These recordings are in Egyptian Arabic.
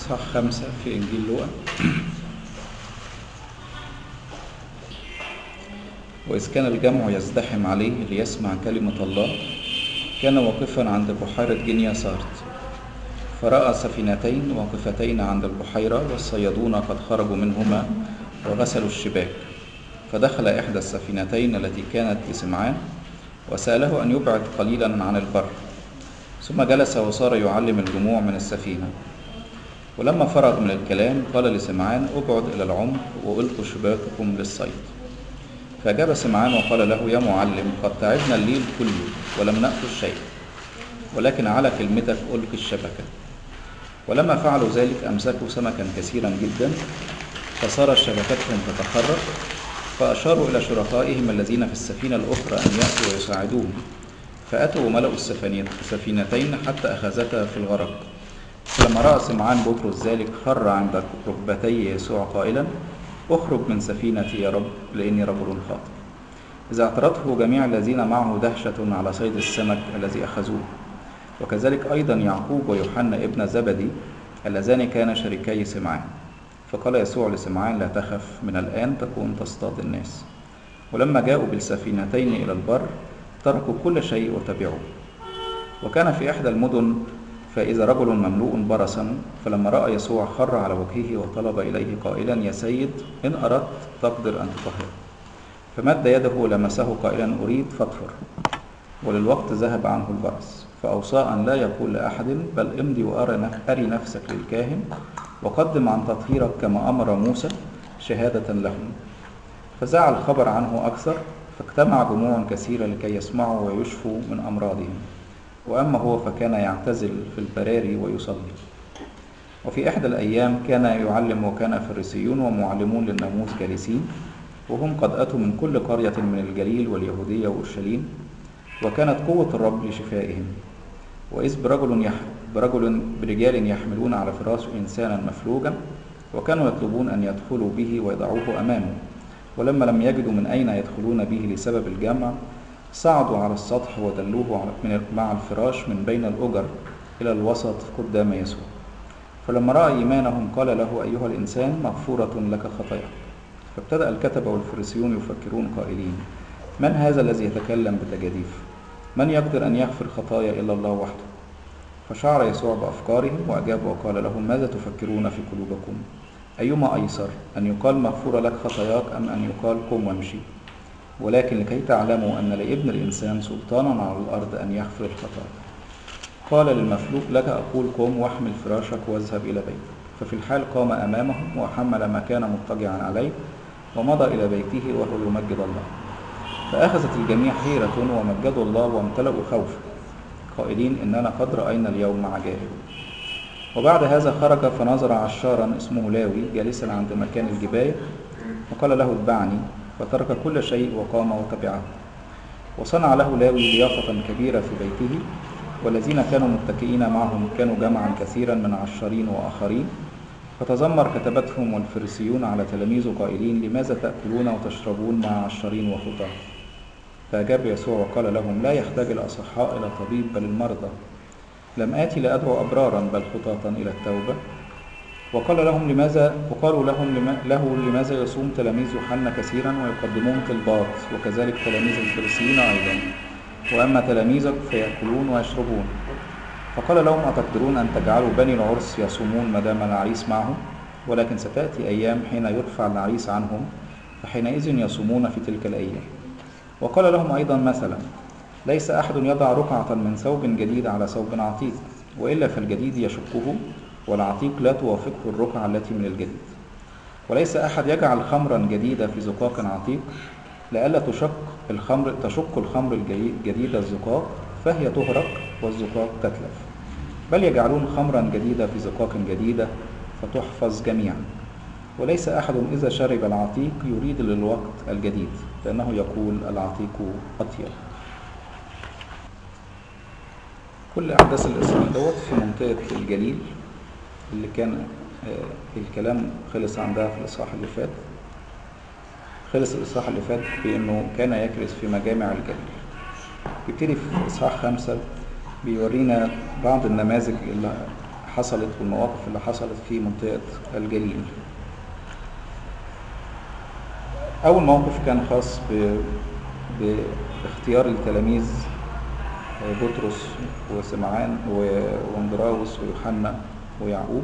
إصحاح خمسة في إنجيل لوقا وإذ كان الجمع يزدحم عليه ليسمع كلمة الله كان واقفا عند بحيرة جنيا سارت فرأى سفينتين واقفتين عند البحيرة والصيادون قد خرجوا منهما وغسلوا الشباك فدخل إحدى السفينتين التي كانت لسمعان وسأله أن يبعد قليلا عن البر ثم جلس وصار يعلم الجموع من السفينة ولما فرغ من الكلام قال لسمعان ابعد إلى العمق وألقوا شباككم للصيد فأجاب سمعان وقال له يا معلم قد تعبنا الليل كله ولم نأخذ شيء ولكن على كلمتك ألقي الشبكة ولما فعلوا ذلك أمسكوا سمكا كثيرا جدا فصار شبكتهم تتخرق فأشاروا إلى شركائهم الذين في السفينة الأخرى أن يأتوا ويساعدوهم فأتوا وملأوا السفينتين حتى أخذتا في الغرق فلما رأى سمعان بطرس ذلك خر عند ركبتي يسوع قائلا اخرج من سفينتي يا رب لإني رجل خاطئ إذا اعترضه جميع الذين معه دهشة على صيد السمك الذي أخذوه وكذلك أيضا يعقوب ويوحنا ابن زبدي اللذان كانا شريكي سمعان فقال يسوع لسمعان لا تخف من الآن تكون تصطاد الناس ولما جاءوا بالسفينتين إلى البر تركوا كل شيء وتبعوه وكان في إحدى المدن فإذا رجل مملوء برصا فلما رأى يسوع خر على وجهه وطلب إليه قائلا يا سيد إن أردت تقدر أن تطهر فمد يده لمسه قائلا أريد فاطهر وللوقت ذهب عنه البرص فأوصى أن لا يقول لأحد بل امضي وأري نفسك للكاهن وقدم عن تطهيرك كما أمر موسى شهادة لهم فزع الخبر عنه أكثر فاجتمع جموع كثيرة لكي يسمعوا ويشفوا من أمراضهم وأما هو فكان يعتزل في البراري ويصلي وفي إحدى الأيام كان يعلم وكان فريسيون ومعلمون للناموس جالسين وهم قد أتوا من كل قرية من الجليل واليهودية وأورشليم وكانت قوة الرب لشفائهم وإذ برجل, يح... برجل برجال يحملون على فراشه إنسانا مفلوجا وكانوا يطلبون أن يدخلوا به ويضعوه أمامه ولما لم يجدوا من أين يدخلون به لسبب الجمع صعدوا على السطح ودلوه مع الفراش من بين الأجر إلى الوسط قدام يسوع فلما رأى إيمانهم قال له أيها الإنسان مغفورة لك خطاياك فابتدأ الكتبة والفريسيون يفكرون قائلين من هذا الذي يتكلم بتجاديف من يقدر أن يغفر خطايا إلا الله وحده فشعر يسوع بأفكارهم وأجاب وقال لهم ماذا تفكرون في قلوبكم أيما أيسر أن يقال مغفورة لك خطاياك أم أن يقال قم وامشي ولكن لكي تعلموا أن لابن الإنسان سلطانا على الأرض أن يغفر الخطايا قال للمفلوك لك أقول قم واحمل فراشك واذهب إلى بيتك ففي الحال قام أمامهم وحمل ما كان مضطجعا عليه ومضى إلى بيته وهو يمجد الله فأخذت الجميع حيرة ومجدوا الله وامتلأوا خوفا قائلين إننا قد رأينا اليوم عجائب وبعد هذا خرج فنظر عشارا اسمه لاوي جالسا عند مكان الجباية وقال له اتبعني فترك كل شيء وقام وتبعه وصنع له لاوي ضيافة كبيرة في بيته والذين كانوا متكئين معهم كانوا جمعا كثيرا من عشرين وآخرين فتذمر كتبتهم والفريسيون على تلاميذه قائلين لماذا تأكلون وتشربون مع عشرين وخطاه فأجاب يسوع وقال لهم لا يحتاج الأصحاء إلى طبيب بل المرضى لم آتي لأدعو أبرارا بل خطاة إلى التوبة وقال لهم لماذا وقالوا لهم لما له لماذا يصوم تلاميذ يوحنا كثيرا ويقدمون طلبات وكذلك تلاميذ الفريسيين أيضا وأما تلاميذك فيأكلون ويشربون فقال لهم أتقدرون أن تجعلوا بني العرس يصومون ما دام العريس معهم ولكن ستأتي أيام حين يرفع العريس عنهم فحينئذ يصومون في تلك الأيام وقال لهم أيضا مثلا ليس أحد يضع رقعة من ثوب جديد على ثوب عتيق وإلا فالجديد يشقه والعتيق لا توافقه الرقعة التي من الجديد وليس أحد يجعل خمرا جديدة في زقاق عتيق لئلا تشق الخمر تشق الخمر الجديدة الزقاق فهي تهرق والزقاق تتلف بل يجعلون خمرا جديدة في زقاق جديدة فتحفظ جميعا وليس أحد إذا شرب العتيق يريد للوقت الجديد لأنه يقول العتيق أطيب كل أحداث الإصحاح دوت في منطقة الجليل اللي كان الكلام خلص عندها في الإصحاح اللي فات خلص الإصحاح اللي فات بأنه كان يكرس في مجامع الجليل يبتدي في إصحاح خمسة بيورينا بعض النماذج اللي حصلت والمواقف اللي حصلت في منطقة الجليل أول موقف كان خاص ب... باختيار التلاميذ بطرس وسمعان واندراوس ويوحنا ويعقوب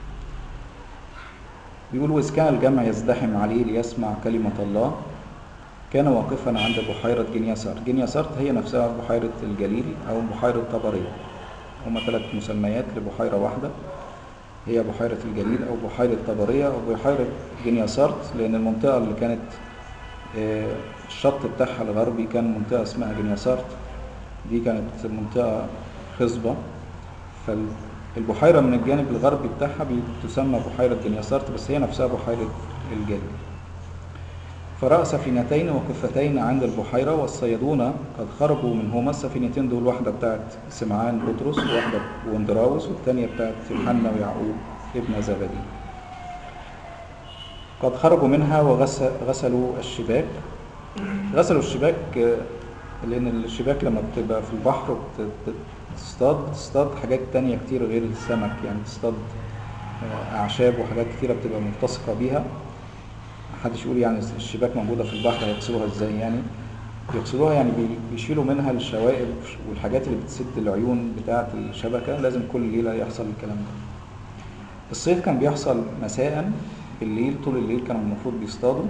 بيقول وإذ كان الجمع يزدحم عليه ليسمع كلمة الله كان واقفا عند بحيرة جنيسار جنيسارت هي نفسها بحيرة الجليل أو بحيرة طبرية هما ثلاث مسميات لبحيرة واحدة هي بحيرة الجليل أو بحيرة طبرية أو بحيرة جنيسارت لأن المنطقة اللي كانت الشط بتاعها الغربي كان منطقة اسمها جنيسارت دي كانت منطقة خصبة فالبحيرة من الجانب الغربي بتاعها بتسمى بحيرة جنيسارت بس هي نفسها بحيرة الجليل فرأى سفينتين وقفتين عند البحيرة والصيادون قد خرجوا منهما السفينتين دول واحدة بتاعت سمعان بطرس وواحدة واندراوس والتانية بتاعت يوحنا ويعقوب ابن زبدي قد خرجوا منها وغسلوا الشباك غسلوا الشباك لأن الشباك لما بتبقى في البحر تصطاد تصطاد حاجات تانية كتير غير السمك يعني تصطاد أعشاب وحاجات كتيرة بتبقى ملتصقة بيها محدش يقول يعني الشباك موجودة في البحر هيغسلوها ازاي يعني بيغسلوها يعني بيشيلوا منها الشوائب والحاجات اللي بتسد العيون بتاعة الشبكة لازم كل ليلة يحصل الكلام ده الصيد كان بيحصل مساء بالليل طول الليل كانوا المفروض بيصطادوا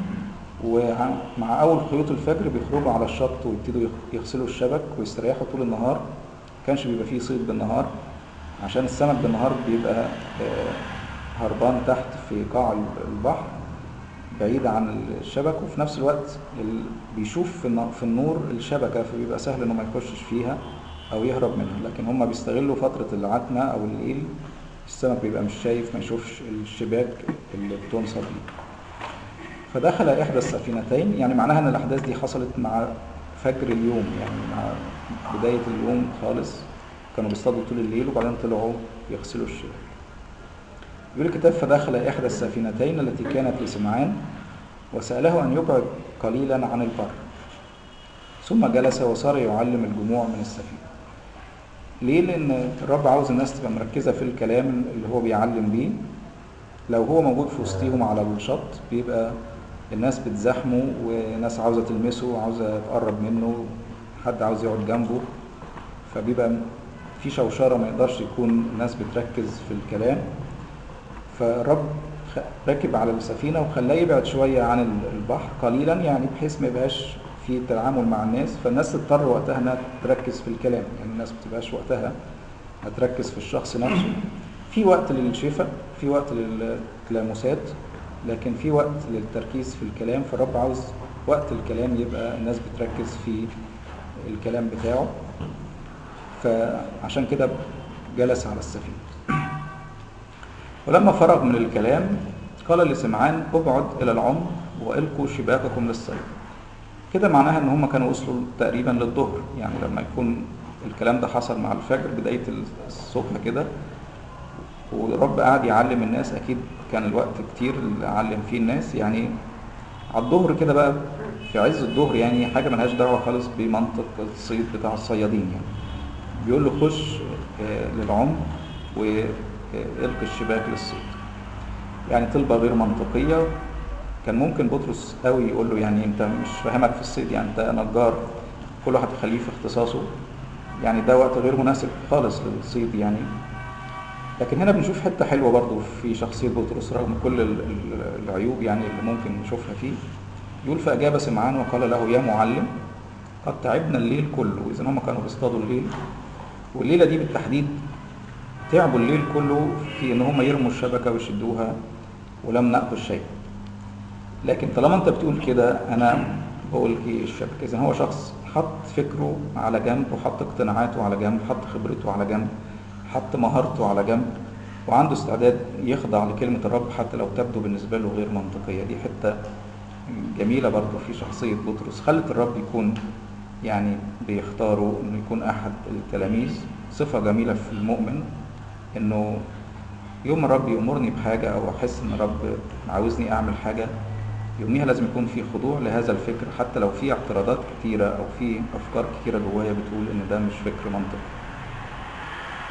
ومع أول خيوط الفجر بيخرجوا على الشط ويبتدوا يغسلوا الشبك ويستريحوا طول النهار ما كانش بيبقى فيه صيد بالنهار عشان السمك بالنهار بيبقى هربان تحت في قاع البحر بعيد عن الشبك وفي نفس الوقت بيشوف في النور الشبكة فبيبقى سهل انه ما يخشش فيها او يهرب منها لكن هم بيستغلوا فترة العتمة او الليل السمك بيبقى مش شايف ما يشوفش الشباك اللي بتنصب ليه فدخل احدى السفينتين يعني معناها ان الاحداث دي حصلت مع فجر اليوم يعني مع بداية اليوم خالص كانوا بيصطادوا طول الليل وبعدين طلعوا يغسلوا الشباك يقول الكتاب فدخل إحدى السفينتين التي كانت لسمعان وسأله أن يبعد قليلا عن البر ثم جلس وصار يعلم الجموع من السفينة ليه؟ لأن الرب عاوز الناس تبقى مركزة في الكلام اللي هو بيعلم بيه لو هو موجود في وسطيهم على الشط بيبقى الناس بتزاحمه وناس عاوزة تلمسه وعاوزة تقرب منه حد عاوز يقعد جنبه فبيبقى في شوشرة ما يقدرش يكون الناس بتركز في الكلام فالرب ركب على السفينة وخلاه يبعد شوية عن البحر قليلا يعني بحيث ما يبقاش في تعامل مع الناس فالناس تضطر وقتها انها تركز في الكلام يعني الناس ما بتبقاش وقتها هتركز في الشخص نفسه في وقت للشفاء في وقت للتلامسات لكن في وقت للتركيز في الكلام فالرب عاوز وقت الكلام يبقى الناس بتركز في الكلام بتاعه فعشان كده جلس على السفينة ولما فرغ من الكلام قال لسمعان ابعد إلى العمق وإلقوا شباككم للصيد كده معناها ان هم كانوا وصلوا تقريبا للظهر يعني لما يكون الكلام ده حصل مع الفجر بداية الصبح كده والرب قاعد يعلم الناس اكيد كان الوقت كتير اللي علم فيه الناس يعني على الظهر كده بقى في عز الظهر يعني حاجة ملهاش دعوة خالص بمنطق الصيد بتاع الصيادين يعني بيقول له خش للعمق والقي الشباك للصيد يعني طلبة غير منطقية كان ممكن بطرس قوي يقول له يعني انت مش فاهمك في الصيد يعني انت نجار كل واحد يخليه في اختصاصه يعني ده وقت غير مناسب خالص للصيد يعني لكن هنا بنشوف حته حلوه برضو في شخصيه بطرس رغم كل العيوب يعني اللي ممكن نشوفها فيه يقول فاجاب سمعان وقال له يا معلم قد تعبنا الليل كله اذا هم كانوا بيصطادوا الليل والليله دي بالتحديد تعبوا الليل كله في ان هم يرموا الشبكه ويشدوها ولم ناخذ شيء لكن طالما انت بتقول كده انا بقول لك الشبكه اذا هو شخص حط فكره على جنب وحط اقتناعاته على جنب حط خبرته على جنب حط مهارته على جنب وعنده استعداد يخضع لكلمة الرب حتى لو تبدو بالنسبة له غير منطقية دي حتة جميلة برضه في شخصية بطرس خلت الرب يكون يعني بيختاروا انه يكون احد التلاميذ صفة جميلة في المؤمن انه يوم الرب يأمرني بحاجة او احس ان الرب عاوزني اعمل حاجة يوميها لازم يكون في خضوع لهذا الفكر حتى لو في اعتراضات كتيرة او في افكار كتيرة جوايا بتقول ان ده مش فكر منطقي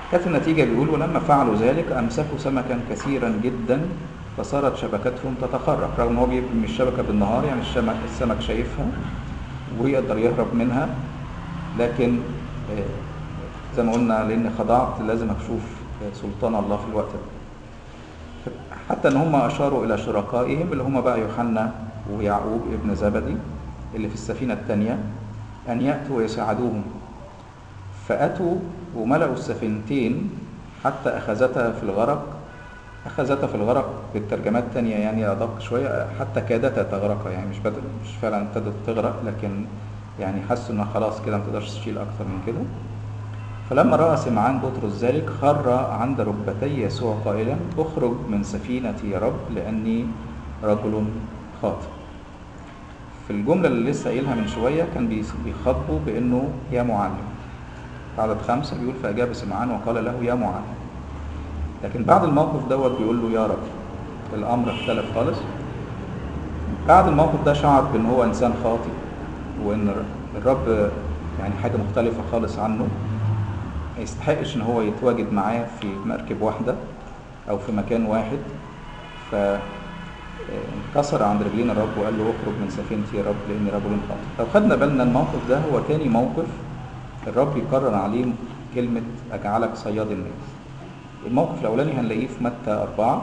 كانت النتيجة بيقول ولما فعلوا ذلك أمسكوا سمكا كثيرا جدا فصارت شبكتهم تتخرق رغم ان هو بيرمي الشبكة بالنهار يعني الشمك السمك شايفها ويقدر يهرب منها لكن آه، زي ما قلنا لأن خضعت لازم أشوف آه، سلطان الله في الوقت ده حتى ان هم اشاروا الى شركائهم اللي هم بقى يوحنا ويعقوب ابن زبدي اللي في السفينه الثانيه ان ياتوا ويساعدوهم فاتوا وملأوا السفينتين حتى اخذتها في الغرق اخذتها في الغرق بالترجمات الثانيه يعني ادق شويه حتى كادتا تغرق يعني مش بدل مش فعلا ابتدت تغرق لكن يعني حسوا انها خلاص كده ما تقدرش تشيل اكتر من كده فلما رأى سمعان بطرس ذلك خر عند ركبتي يسوع قائلا اخرج من سفينتي يا رب لأني رجل خاطئ في الجملة اللي لسه قايلها من شوية كان بيس- بيخاطبه بأنه يا معلم عدد خمسة بيقول فأجاب سمعان وقال له يا معلم لكن بعد الموقف دوت بيقول له يا رب الأمر اختلف خالص بعد الموقف ده شعر بأن هو إنسان خاطئ وأن الرب يعني حاجة مختلفة خالص عنه ما يستحقش ان هو يتواجد معاه في مركب واحده او في مكان واحد ف انكسر عند رجلين الرب وقال له اخرج من سفينتي يا رب لاني رجل خاطئ لو خدنا بالنا الموقف ده هو تاني موقف الرب يكرر عليه كلمة أجعلك صياد الناس الموقف الأولاني هنلاقيه في متى أربعة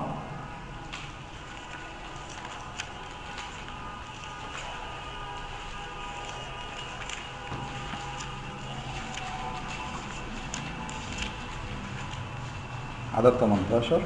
عدد 18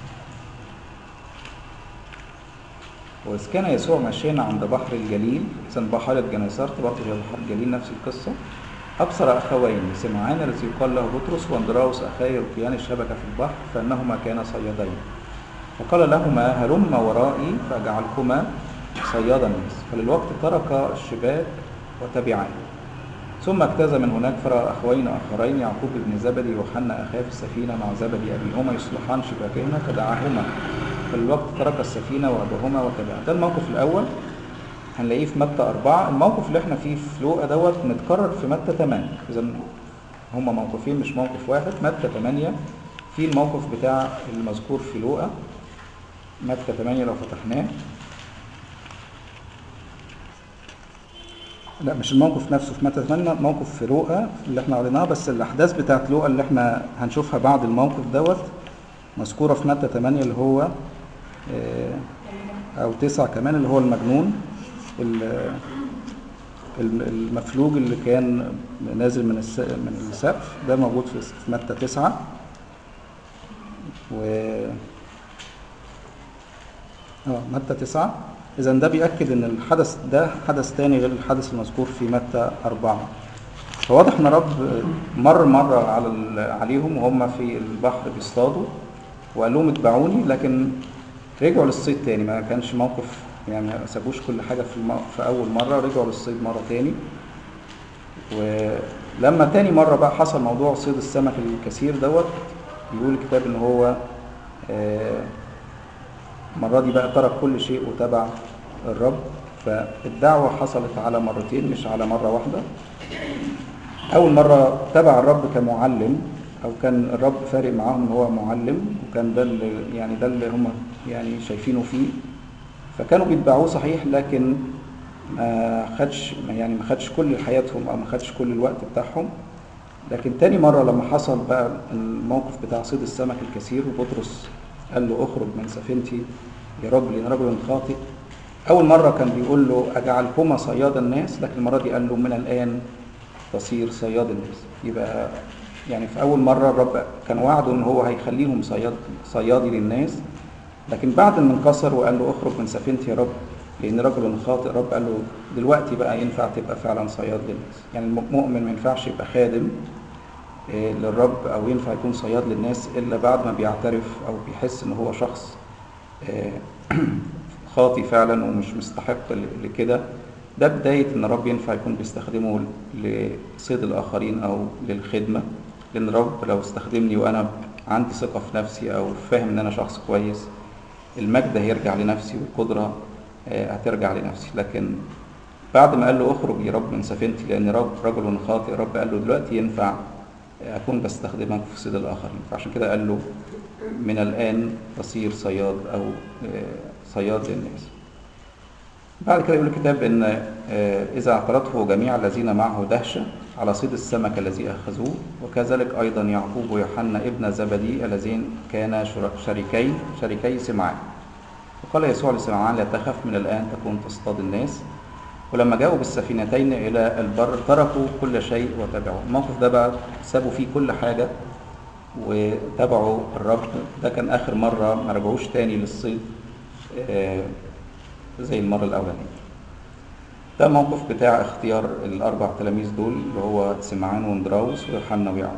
وإذ كان يسوع ماشيا عند بحر الجليل إذا بحيرة جنيسارت برضه هي بحر الجليل نفس القصة أبصر أخوين سمعان الذي يقال له بطرس واندراوس أخاي يلقيان الشبكة في البحر فإنهما كانا صيادين فقال لهما هلم ورائي فأجعلكما صيادا الناس فللوقت ترك الشباك وتبعان ثم اجتاز من هناك فرأى أخوين آخرين يعقوب بن زبدي وحنا أخاه في السفينة مع زبدي أبيهما يصلحان شباكهما فدعاهما فالوقت ترك السفينة وأبوهما وتبعا ده الموقف الأول هنلاقيه في متى أربعة الموقف اللي احنا فيه في لوقا دوت متكرر في متى ثمانية إذا هما موقفين مش موقف واحد متى ثمانية في الموقف بتاع المذكور في لوقا متى ثمانية لو فتحناه لا مش الموقف نفسه في متى 8 موقف في لوقا اللي احنا قريناه بس الاحداث بتاعت لوقا اللي احنا هنشوفها بعد الموقف دوت مذكوره في متى 8 اللي هو اه او 9 كمان اللي هو المجنون المفلوج اللي كان نازل من من السقف ده موجود في متى 9 و اه متى 9 إذا ده بيأكد إن الحدث ده حدث تاني غير الحدث المذكور في متى أربعة فواضح إن رب مر مرة على عليهم وهم في البحر بيصطادوا وقال لهم اتبعوني لكن رجعوا للصيد تاني ما كانش موقف يعني ما سابوش كل حاجة في, المو... في أول مرة رجعوا للصيد مرة تاني ولما تاني مرة بقى حصل موضوع صيد السمك الكثير دوت بيقول الكتاب إن هو آه المرة دي بقى ترك كل شيء وتبع الرب فالدعوة حصلت على مرتين مش على مرة واحدة أول مرة تبع الرب كمعلم أو كان الرب فارق معاهم إن هو معلم وكان ده اللي يعني ده اللي هم يعني شايفينه فيه فكانوا بيتبعوه صحيح لكن ما خدش يعني ما خدش كل حياتهم أو ما خدش كل الوقت بتاعهم لكن تاني مرة لما حصل بقى الموقف بتاع صيد السمك الكثير وبطرس قال له اخرج من سفينتي يا رب لان رجل خاطئ اول مره كان بيقول له اجعلكما صياد الناس لكن المره دي قال له من الان تصير صياد الناس يبقى يعني في اول مره الرب كان وعده ان هو هيخليهم صياد صيادي للناس لكن بعد ما انكسر وقال له اخرج من سفينتي يا رب لان رجل خاطئ رب قال له دلوقتي بقى ينفع تبقى فعلا صياد للناس يعني المؤمن ما ينفعش يبقى خادم للرب او ينفع يكون صياد للناس الا بعد ما بيعترف او بيحس ان هو شخص خاطي فعلا ومش مستحق لكده ده بداية ان الرب ينفع يكون بيستخدمه لصيد الاخرين او للخدمة لان الرب لو استخدمني وانا عندي ثقة في نفسي او فاهم ان انا شخص كويس المجد هيرجع لنفسي والقدرة هترجع لنفسي لكن بعد ما قال له اخرج يا رب من سفينتي لان رب رجل خاطئ رب قال له دلوقتي ينفع أكون بستخدمك في صيد الآخرين فعشان كده قال له من الآن تصير صياد أو آه، صياد للناس بعد كده يقول الكتاب ان آه، اذا اعترضه جميع الذين معه دهشه على صيد السمك الذي اخذوه وكذلك ايضا يعقوب ويوحنا ابن زبدي اللذين كانا شر- شريكي شريكي سمعان وقال يسوع لسمعان لا تخف من الان تكون تصطاد الناس ولما جاءوا بالسفينتين الى البر تركوا كل شيء وتبعوا الموقف ده بقى سابوا فيه كل حاجه وتبعوا الرب ده كان اخر مره ما رجعوش تاني للصيد آه، زي المرة الأولانية ده موقف بتاع اختيار الأربع تلاميذ دول اللي هو سمعان واندراوس ويوحنا ويعقوب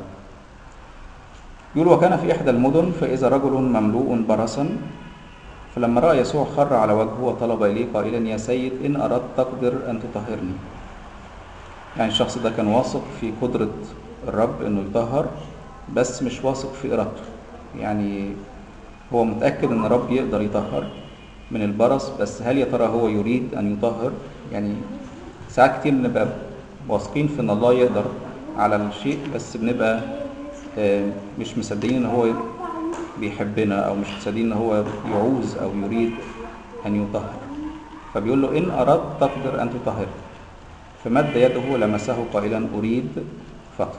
يقول وكان في إحدى المدن فإذا رجل مملوء برصا فلما رأى يسوع خر على وجهه وطلب إليه قائلا يا سيد إن أردت تقدر أن تطهرني يعني الشخص ده كان واثق في قدرة الرب إنه يطهر بس مش واثق في إرادته يعني هو متأكد إن الرب يقدر يطهر من البرص بس هل يا ترى هو يريد أن يطهر يعني ساعات كتير بنبقى واثقين في إن الله يقدر على الشيء بس بنبقى آه، مش مصدقين إن هو بيحبنا أو مش مصدقين إن هو يعوز أو يريد أن يطهر فبيقول له إن أردت تقدر أن تطهر فمد يده لمسه قائلا أريد فطر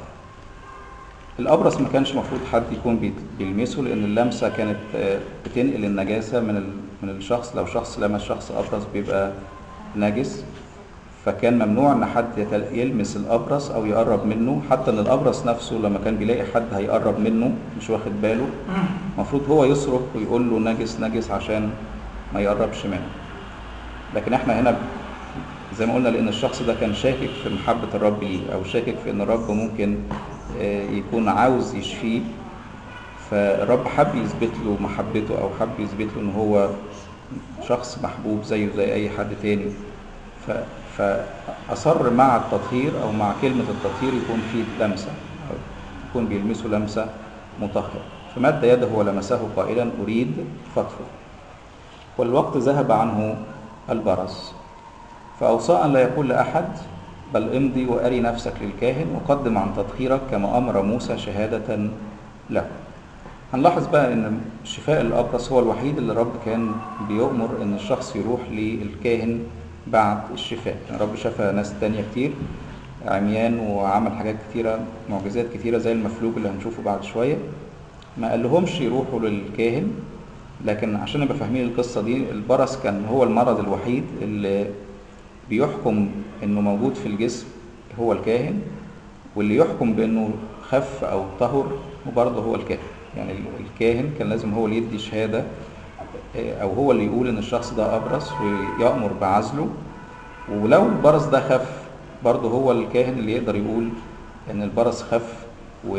الأبرص ما كانش المفروض حد يكون بيت- بيلمسه لأن اللمسة كانت آه، بتنقل النجاسة من ال- من الشخص لو شخص لمس شخص أبرص بيبقى نجس فكان ممنوع إن حد يتل- يلمس الأبرص أو يقرب منه حتى إن الأبرص نفسه لما كان بيلاقي حد هيقرب منه مش واخد باله المفروض هو يصرخ ويقول له نجس نجس عشان ما يقربش منه لكن احنا هنا زي ما قلنا لان الشخص ده كان شاكك في محبة الرب ليه او شاكك في ان الرب ممكن آه، يكون عاوز يشفيه فالرب حب يثبت له محبته او حب يثبت له ان هو شخص محبوب زيه زي اي حد تاني ف... فاصر مع التطهير او مع كلمة التطهير يكون في لمسة أو يكون بيلمسه لمسة مطهرة فمد يده ولمسه قائلا اريد فطفل والوقت ذهب عنه البرص فأوصى أن لا يقول لأحد بل امضي وأري نفسك للكاهن وقدم عن تطهيرك كما أمر موسى شهادة له هنلاحظ بقى ان شفاء الابرص هو الوحيد اللي الرب كان بيؤمر ان الشخص يروح للكاهن بعد الشفاء يعني الرب شفى ناس تانية كتير عميان وعمل حاجات كتيرة معجزات كتيرة زي المفلوج اللي هنشوفه بعد شوية ما قالهمش يروحوا للكاهن لكن عشان نبقى فاهمين القصة دي البرص كان هو المرض الوحيد اللي بيحكم انه موجود في الجسم هو الكاهن واللي يحكم بانه خف او طهر وبرضه هو الكاهن يعني ال- الكاهن كان لازم هو اللي يدي شهادة آه، او هو اللي يقول ان الشخص ده ابرص ويأمر بعزله ولو البرص ده خف برضه هو الكاهن اللي يقدر يقول ان البرص خف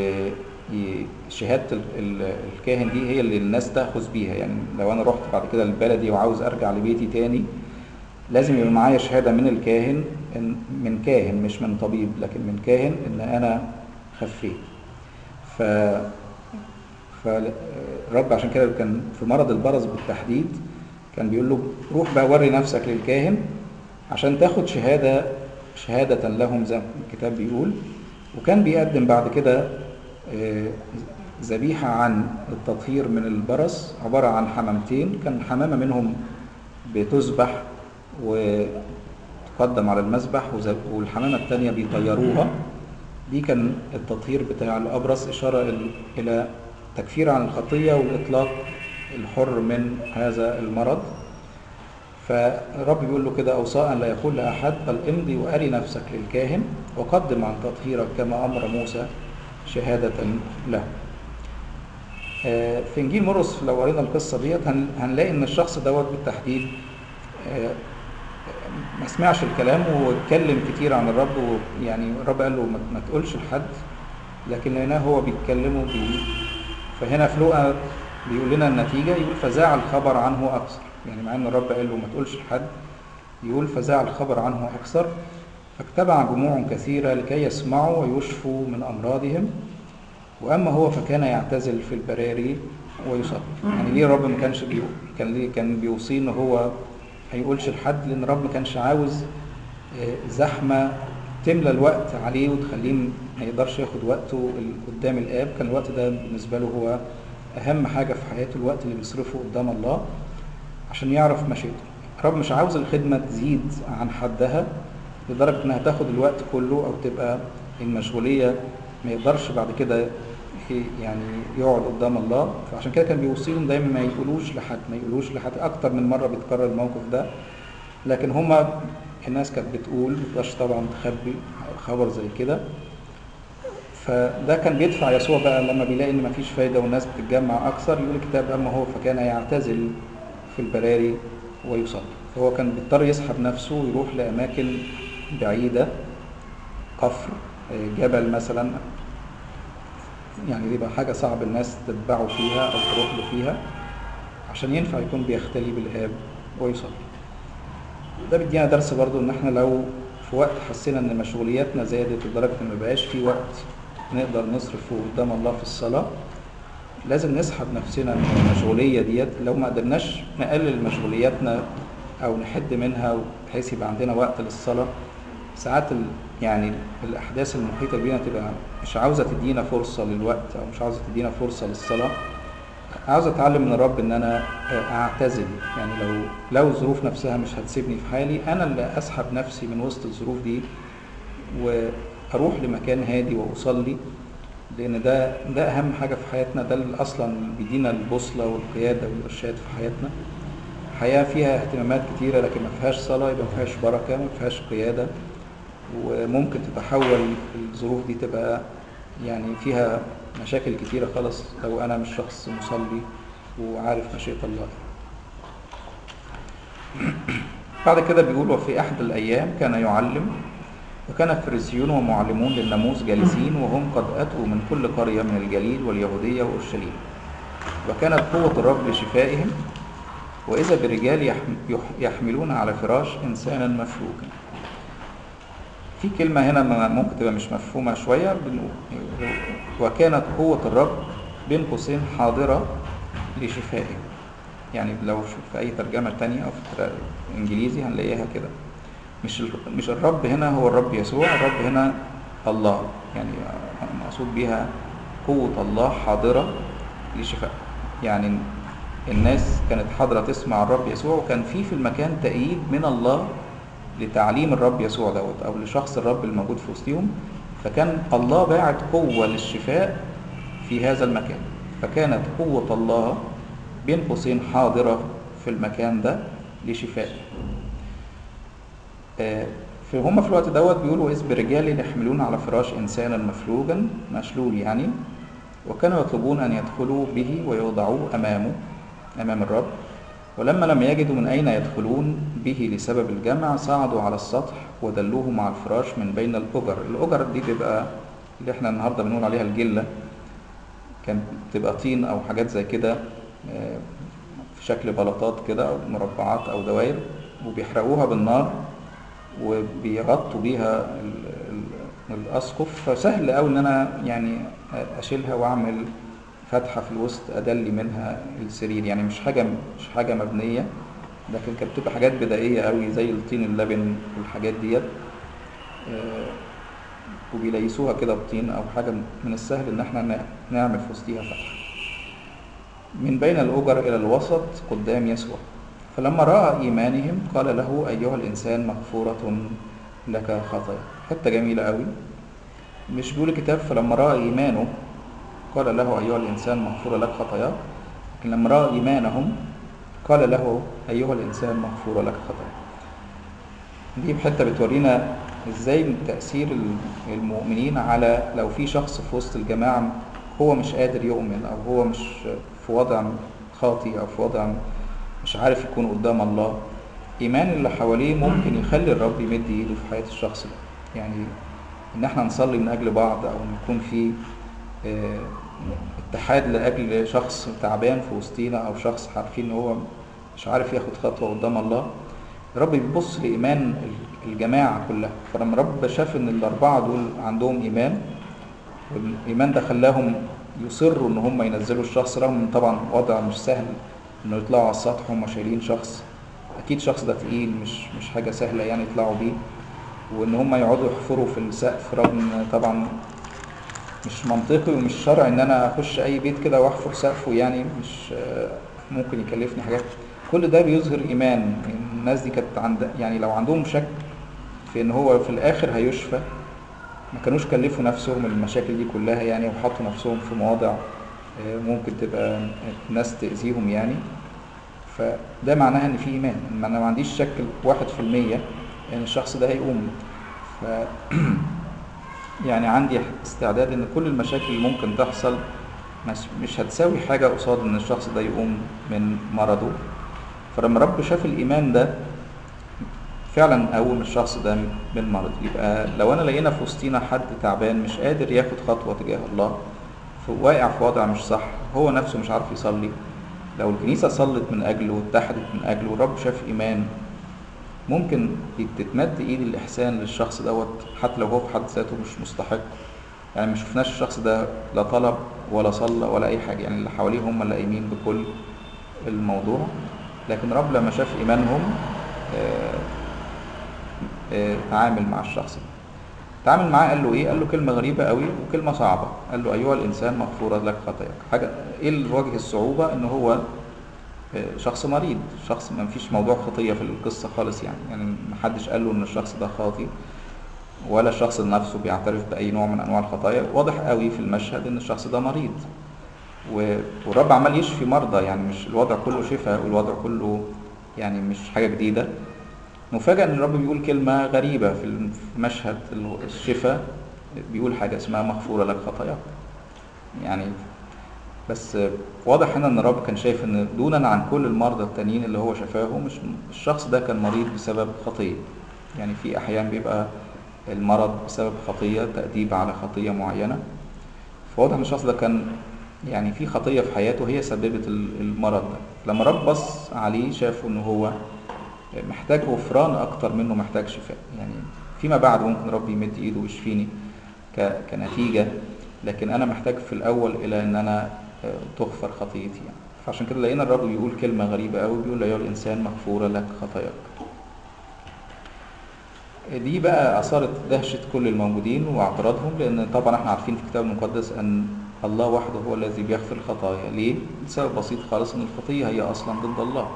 وشهادة ال- ال- الكاهن دي هي اللي الناس تأخذ بيها يعني لو انا رحت بعد كده لبلدي وعاوز ارجع لبيتي تاني لازم يبقى معايا شهادة من الكاهن إن من كاهن مش من طبيب لكن من كاهن ان انا خفيت ف فالرب عشان كده كان في مرض البرص بالتحديد كان بيقول له روح بقى وري نفسك للكاهن عشان تاخد شهادة شهادة لهم زي ما الكتاب بيقول وكان بيقدم بعد كده آه، ذبيحة عن التطهير من البرص عبارة عن حمامتين كان حمامة منهم بتذبح وتقدم على المذبح وز- والحمامة التانية بيطيروها دي كان التطهير بتاع الأبرص إشارة ال- إلى تكفير عن الخطية والإطلاق الحر من هذا المرض فالرب بيقول له كده أوصى أن لا يقول لأحد بل امضي وأري نفسك للكاهن وقدم عن تطهيرك كما أمر موسى شهادة له آه، في إنجيل مرقس لو قرينا القصة ديت هن- هنلاقي إن الشخص دوت بالتحديد آه، ما سمعش الكلام واتكلم كتير عن الرب ويعني الرب قال له ما ما تقولش لحد لكن لقيناه هو بيتكلم وبي فهنا في لوقا بيقول لنا النتيجة يقول فذاع الخبر عنه أكثر يعني مع إن الرب قال له ما تقولش لحد يقول فذاع الخبر عنه أكثر فاجتمع جموع كثيرة لكي يسمعوا ويشفوا من أمراضهم وأما هو فكان يعتزل في البراري ويصلي يعني ليه الرب ما كانش بيقول كان ليه كان بيوصيه إن هو ما يقولش لحد لأن الرب ما كانش عاوز آه، زحمة تملى الوقت عليه وتخليه ما يقدرش ياخد وقته ال- قدام الآب كان الوقت ده بالنسبة له هو أهم حاجة في حياته الوقت اللي بيصرفه قدام الله عشان يعرف مشيئته رب مش عاوز الخدمة تزيد عن حدها لدرجة إنها تاخد الوقت كله أو تبقى المشغولية ما يقدرش بعد كده ي- يعني يقعد قدام الله فعشان كده كان بيوصيهم دايما ما يقولوش لحد ما يقولوش لحد أكتر من مرة بيتكرر الموقف ده لكن هما الناس كانت بتقول ما تقدرش طبعا تخبي خبر زي كده فده كان بيدفع يسوع بقى لما بيلاقي ان مفيش فايده والناس بتتجمع اكثر يقول الكتاب اما هو فكان يعتزل في البراري ويصلي فهو كان بيضطر يسحب نفسه ويروح لاماكن بعيده قفر آه، جبل مثلا يعني دي بقى حاجه صعب الناس تتبعه فيها او تروح له فيها عشان ينفع يكون بيختلي بالاب ويصلي ده بيدينا درس برضو ان احنا لو في وقت حسينا ان مشغولياتنا زادت لدرجه ان مبقاش في وقت نقدر نصرفه قدام الله في الصلاه لازم نسحب نفسنا من المشغوليه ديت لو ما قدرناش نقلل مشغولياتنا او نحد منها بحيث يبقى عندنا وقت للصلاه ساعات ال... يعني الاحداث المحيطه بينا تبقى مش عاوزه تدينا فرصه للوقت او مش عاوزه تدينا فرصه للصلاه عاوز اتعلم من الرب ان انا اعتزل يعني لو لو الظروف نفسها مش هتسيبني في حالي انا اللي اسحب نفسي من وسط الظروف دي واروح لمكان هادي واصلي لان ده ده اهم حاجه في حياتنا ده اللي اصلا بيدينا البوصله والقياده والارشاد في حياتنا حياه فيها اهتمامات كتيره لكن ما فيهاش صلاه يبقى ما فيهاش بركه ما فيهاش قياده وممكن تتحول الظروف دي تبقى يعني فيها مشاكل كتيرة خالص لو أنا مش شخص مصلي وعارف مشيئة الله بعد كده بيقول وفي أحد الأيام كان يعلم وكان الفريسيون ومعلمون للناموس جالسين وهم قد أتوا من كل قرية من الجليل واليهودية وأورشليم وكانت قوة الرب لشفائهم وإذا برجال يحم- يح- يحملون على فراش إنسانا مفلوكا في كلمة هنا ما- ممكن تبقى مش مفهومة شوية بنقول وكانت قوة الرب بين قوسين حاضرة لشفائه يعني لو شوف في أي ترجمة تانية أو في التر- الإنجليزي هنلاقيها كده مش ال- مش الرب هنا هو الرب يسوع الرب هنا الله يعني مقصود بيها قوة الله حاضرة لشفاء يعني الناس كانت حاضرة تسمع الرب يسوع وكان في في المكان تأييد من الله لتعليم الرب يسوع دوت او لشخص الرب الموجود في وسطهم فكان الله باعت قوه للشفاء في هذا المكان فكانت قوه الله بين قوسين حاضره في المكان ده لشفاء فهم في الوقت دوت بيقولوا إذ برجال يحملون على فراش إنسانا مفلوجا مشلول يعني وكانوا يطلبون أن يدخلوا به ويوضعوه أمامه أمام الرب ولما لم يجدوا من أين يدخلون به لسبب الجمع صعدوا على السطح ودلوه مع الفراش من بين الأجر الأجر دي بيبقى اللي احنا النهاردة بنقول عليها الجلة كانت بتبقى طين أو حاجات زي كده آه، في شكل بلاطات كده أو مربعات أو دوائر وبيحرقوها بالنار وبيغطوا بيها ال- ال- الأسقف فسهل أوي إن أنا يعني أشيلها وأعمل فتحة في الوسط أدلي منها السرير يعني مش حاجة مش حاجة مبنية لكن كانت بتبقى حاجات بدائية أوي زي الطين اللبن والحاجات ديت آه، وبيليسوها كده بطين أو حاجة من السهل إن احنا ن- نعمل في وسطيها فتحة من بين الأجر إلى الوسط قدام يسوع فلما رأى إيمانهم قال له أيها الإنسان مغفورة لك خطايا حتة جميلة قوي مش بيقول الكتاب فلما رأى إيمانه قال له أيها الإنسان مغفورة لك خطاياك لكن لما رأى إيمانهم قال له أيها الإنسان مغفورة لك خطاياك دي حتة بتورينا إزاي من تأثير المؤمنين على لو في شخص في وسط الجماعة هو مش قادر يؤمن أو هو مش في وضع خاطي أو في وضع مش عارف يكون قدام الله إيمان اللي حواليه ممكن يخلي الرب يمد إيده في حياة الشخص ده يعني إن إحنا نصلي من أجل بعض أو نكون في آه، اتحاد لأجل شخص تعبان في وسطينا أو شخص عارفين إن هو مش عارف ياخد خطوة قدام الله الرب بيبص لإيمان الجماعة كلها فلما الرب شاف إن الأربعة دول عندهم إيمان والإيمان ده خلاهم يصروا إن هم ينزلوا الشخص رغم إن طبعا وضع مش سهل إنه يطلعوا على السطح وهم شايلين شخص أكيد شخص ده تقيل مش مش حاجة سهلة يعني يطلعوا بيه وان هم يقعدوا يحفروا في السقف رغم إن طبعا مش منطقي ومش شرعي ان انا اخش اي بيت كده واحفر سقفه يعني مش آه، ممكن يكلفني حاجات كل ده بيظهر ايمان الناس دي كانت عند يعني لو عندهم شك في ان هو في الاخر هيشفى ما كانوش كلفوا نفسهم المشاكل دي كلها يعني وحطوا نفسهم في مواضع آه، ممكن تبقى الناس تأذيهم يعني فده معناها ان في ايمان ان انا ما عنديش شك واحد في المية ان الشخص ده هيقوم ف يعني عندي استعداد ان كل المشاكل اللي ممكن تحصل مش, مش هتساوي حاجة قصاد ان الشخص ده يقوم من مرضه فلما رب شاف الايمان ده فعلا قوم الشخص ده من مرض يبقى لو انا لقينا في وسطينا حد تعبان مش قادر ياخد خطوة تجاه الله واقع في وضع مش صح هو نفسه مش عارف يصلي لو الكنيسة صلت من أجله واتحدت من أجله والرب شاف إيمان ممكن تتمد إيد الإحسان للشخص دوت حتى لو هو في حد ذاته مش مستحق يعني ما شفناش الشخص ده لا طلب ولا صلى ولا أي حاجة يعني اللي حواليه هم اللي قايمين بكل الموضوع لكن رب لما شاف إيمانهم آه، آه، تعامل مع الشخص ده تعامل معاه قال له ايه قال له كلمه غريبه قوي وكلمه صعبه قال له ايها الانسان مغفوره لك خطاياك حاجه ايه وجه الصعوبه ان هو آه، شخص مريض شخص ما فيش موضوع خطيه في القصه خالص يعني يعني ما حدش قال له ان الشخص ده خاطي ولا الشخص نفسه بيعترف باي نوع من انواع الخطايا واضح قوي في المشهد ان الشخص ده مريض و- والرب عمال يشفي مرضى يعني مش الوضع كله شفاء والوضع كله يعني مش حاجه جديده مفاجأة ان الرب بيقول كلمة غريبة في الم- في مشهد ال- الشفاء بيقول حاجة اسمها مغفورة لك خطاياك يعني بس واضح هنا ان الرب كان شايف ان دونا عن كل المرضى التانيين اللي هو شفاهم مش الشخص ده كان مريض بسبب خطية يعني في احيان بيبقى المرض بسبب خطية تأديب على خطية معينة فواضح ان الشخص ده كان يعني في خطية في حياته هي سببت ال- المرض ده لما الرب بص عليه شافه ان هو محتاج غفران اكتر منه محتاج شفاء يعني فيما بعد ممكن ربي يمد ايده ويشفيني ك- كنتيجة لكن انا محتاج في الاول الى ان انا آه، تغفر خطيتي يعني فعشان كده لقينا الرب بيقول كلمة غريبة قوي بيقول ايها الانسان مغفورة لك خطاياك دي بقى اثارت دهشة كل الموجودين واعتراضهم لان طبعا احنا عارفين في الكتاب المقدس ان الله وحده هو الذي بيغفر الخطايا ليه؟ لسبب بسيط خالص ان الخطية هي اصلا ضد الله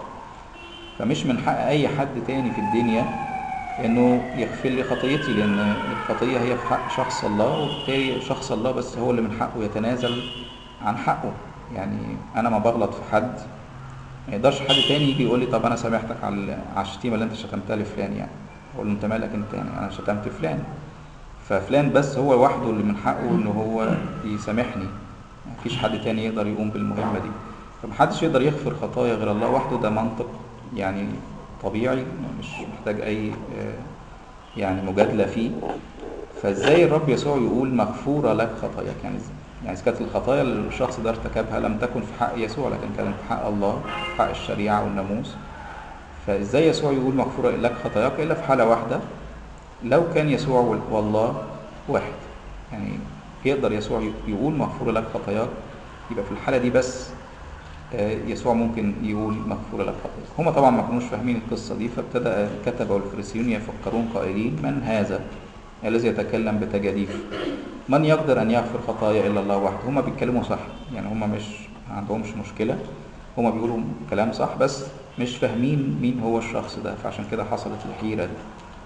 فمش من حق اي حد تاني في الدنيا انه يغفر لي خطيتي لان الخطيه هي في حق شخص الله وبالتالي شخص الله بس هو اللي من حقه يتنازل عن حقه يعني انا ما بغلط في حد ما يقدرش حد تاني يجي يقول لي طب انا سامحتك على على الشتيمه اللي انت شتمتها لفلان يعني اقول له انت مالك انت يعني انا شتمت فلان ففلان بس هو لوحده اللي من حقه ان هو يسامحني مفيش حد تاني يقدر يقوم بالمهمه دي فمحدش يقدر يغفر خطايا غير الله وحده ده منطق يعني طبيعي مش محتاج اي آه، يعني مجادله فيه فازاي الرب يسوع يقول مغفوره لك خطاياك يعني ازاي يعني اذا كانت الخطايا اللي الشخص ده ارتكبها لم تكن في حق يسوع لكن كانت في حق الله في حق الشريعه والناموس فازاي يسوع يقول مغفوره لك خطاياك الا في حاله واحده لو كان يسوع وال- والله واحد يعني يقدر يسوع يقول مغفوره لك خطاياك يبقى في الحاله دي بس آه، يسوع ممكن يقول مغفورة لك خطاياك هما طبعا ما كانوش فاهمين القصة دي فابتدأ الكتبة والفريسيون يفكرون قائلين من هذا الذي يتكلم بتجاديف من يقدر أن يغفر خطايا إلا الله وحده هما بيتكلموا صح يعني هما مش ما عندهمش مشكلة هما بيقولوا كلام صح بس مش فاهمين مين هو الشخص ده فعشان كده حصلت الحيرة دي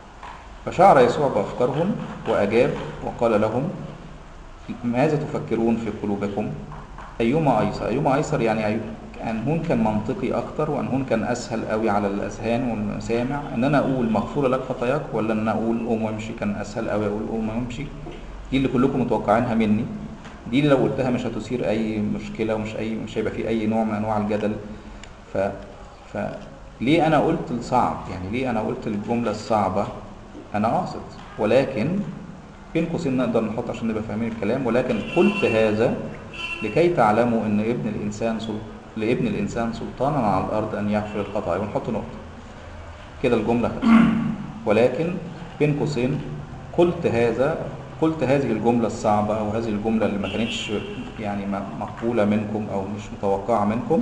فشعر يسوع بأفكارهم وأجاب وقال لهم ماذا تفكرون في قلوبكم أيما أيسر أيما أيسر يعني أي- أنهون كان منطقي أكتر وأنهون كان أسهل قوي على الأذهان والمسامع إن أنا أقول مغفورة لك خطاياك ولا إن أنا أقول قوم وامشي كان أسهل قوي أقول قوم وامشي دي اللي كلكم متوقعينها مني دي اللي لو قلتها مش هتثير أي مشكلة ومش أي مش هيبقى في أي نوع من أنواع الجدل ف ف ليه أنا قلت الصعب يعني ليه أنا قلت الجملة الصعبة أنا قاصد ولكن بين قوسين نقدر نحط عشان نبقى فاهمين الكلام ولكن قلت هذا لكي تعلموا ان ابن الانسان سل... لابن الانسان سلطانا على الارض ان يغفر الخطايا ونحط نقطه كده الجمله خلصت ولكن بين قوسين قلت هذا قلت هذه الجمله الصعبه او هذه الجمله اللي ما كانتش يعني م- مقبوله منكم او مش متوقعه منكم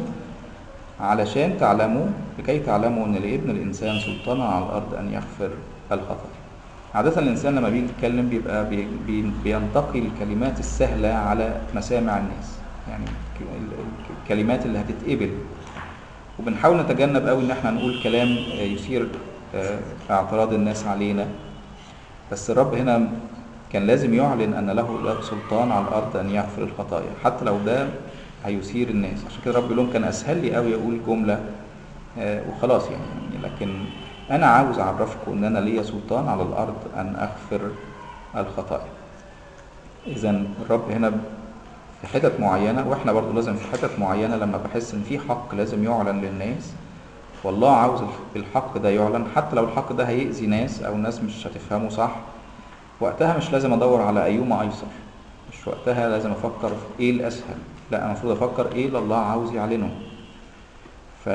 علشان تعلموا لكي تعلموا ان لابن الانسان سلطانا على الارض ان يغفر الخطايا عادة الإنسان لما بيجي يتكلم بيبقى بي بي بينتقي الكلمات السهلة على مسامع الناس يعني ك- ال- ال- الكلمات اللي هتتقبل وبنحاول نتجنب قوي ان احنا نقول كلام آه، يثير آه، اعتراض الناس علينا بس الرب هنا كان لازم يعلن ان له سلطان على الارض ان يغفر الخطايا حتى لو ده هيثير الناس عشان كده الرب يقول لهم كان اسهل لي قوي اقول جمله آه، وخلاص يعني لكن انا عاوز اعرفكم ان انا ليا سلطان على الارض ان اغفر الخطايا اذا الرب هنا في حتت معينه واحنا برضو لازم في حتت معينه لما بحس ان في حق لازم يعلن للناس والله عاوز الحق ده يعلن حتى لو الحق ده هيأذي ناس او ناس مش هتفهمه صح وقتها مش لازم ادور على ايهما ايسر مش وقتها لازم افكر في ايه الاسهل لا انا المفروض افكر ايه اللي الله عاوز يعلنه ف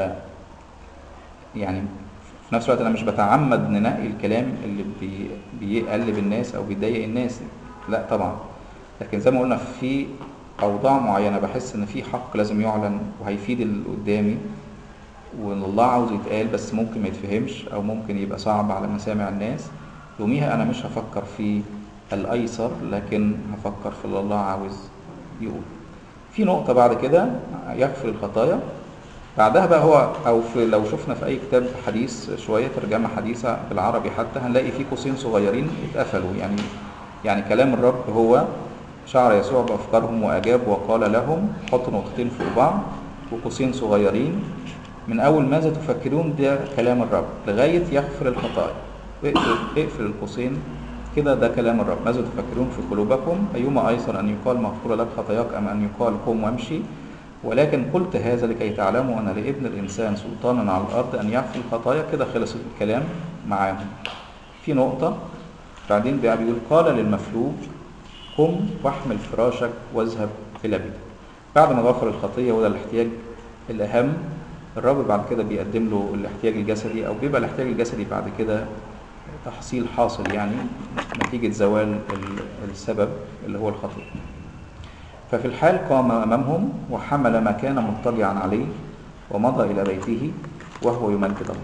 يعني في نفس الوقت انا مش بتعمد ننقي الكلام اللي بي بيقلب الناس او بيضايق الناس لا طبعا لكن زي ما قلنا في اوضاع معينه بحس ان في حق لازم يعلن وهيفيد اللي قدامي وان الله عاوز يتقال بس ممكن ما يتفهمش او ممكن يبقى صعب على مسامع الناس يوميها انا مش هفكر في الايسر لكن هفكر في اللي الله عاوز يقول في نقطه بعد كده يغفر الخطايا بعدها بقى هو او في لو شفنا في اي كتاب حديث شويه ترجمه حديثه بالعربي حتى هنلاقي في قوسين صغيرين اتقفلوا يعني يعني كلام الرب هو شعر يسوع بافكارهم واجاب وقال لهم حطوا نقطتين فوق بعض وقوسين صغيرين من اول ماذا تفكرون ده كلام الرب لغايه يغفر الخطايا اقفل اقفل القوسين كده ده كلام الرب ماذا تفكرون في قلوبكم ايما ايسر ان يقال مغفور لك خطاياك ام ان يقال قم وامشي ولكن قلت هذا لكي تعلموا ان لابن الانسان سلطانا على الارض ان يغفر الخطايا كده خلص الكلام معاهم في نقطه بعدين بقى بيقول قال للمفلوج قم واحمل فراشك واذهب الى بيتك بعد ما غفر الخطيه وده الاحتياج الاهم الرب بعد كده بيقدم له الاحتياج الجسدي او بيبقى الاحتياج الجسدي بعد كده تحصيل حاصل يعني نتيجة زوال ال- السبب اللي هو الخطيئة ففي الحال قام أمامهم وحمل ما كان مضطجعا عليه ومضى إلى بيته وهو يمجد الله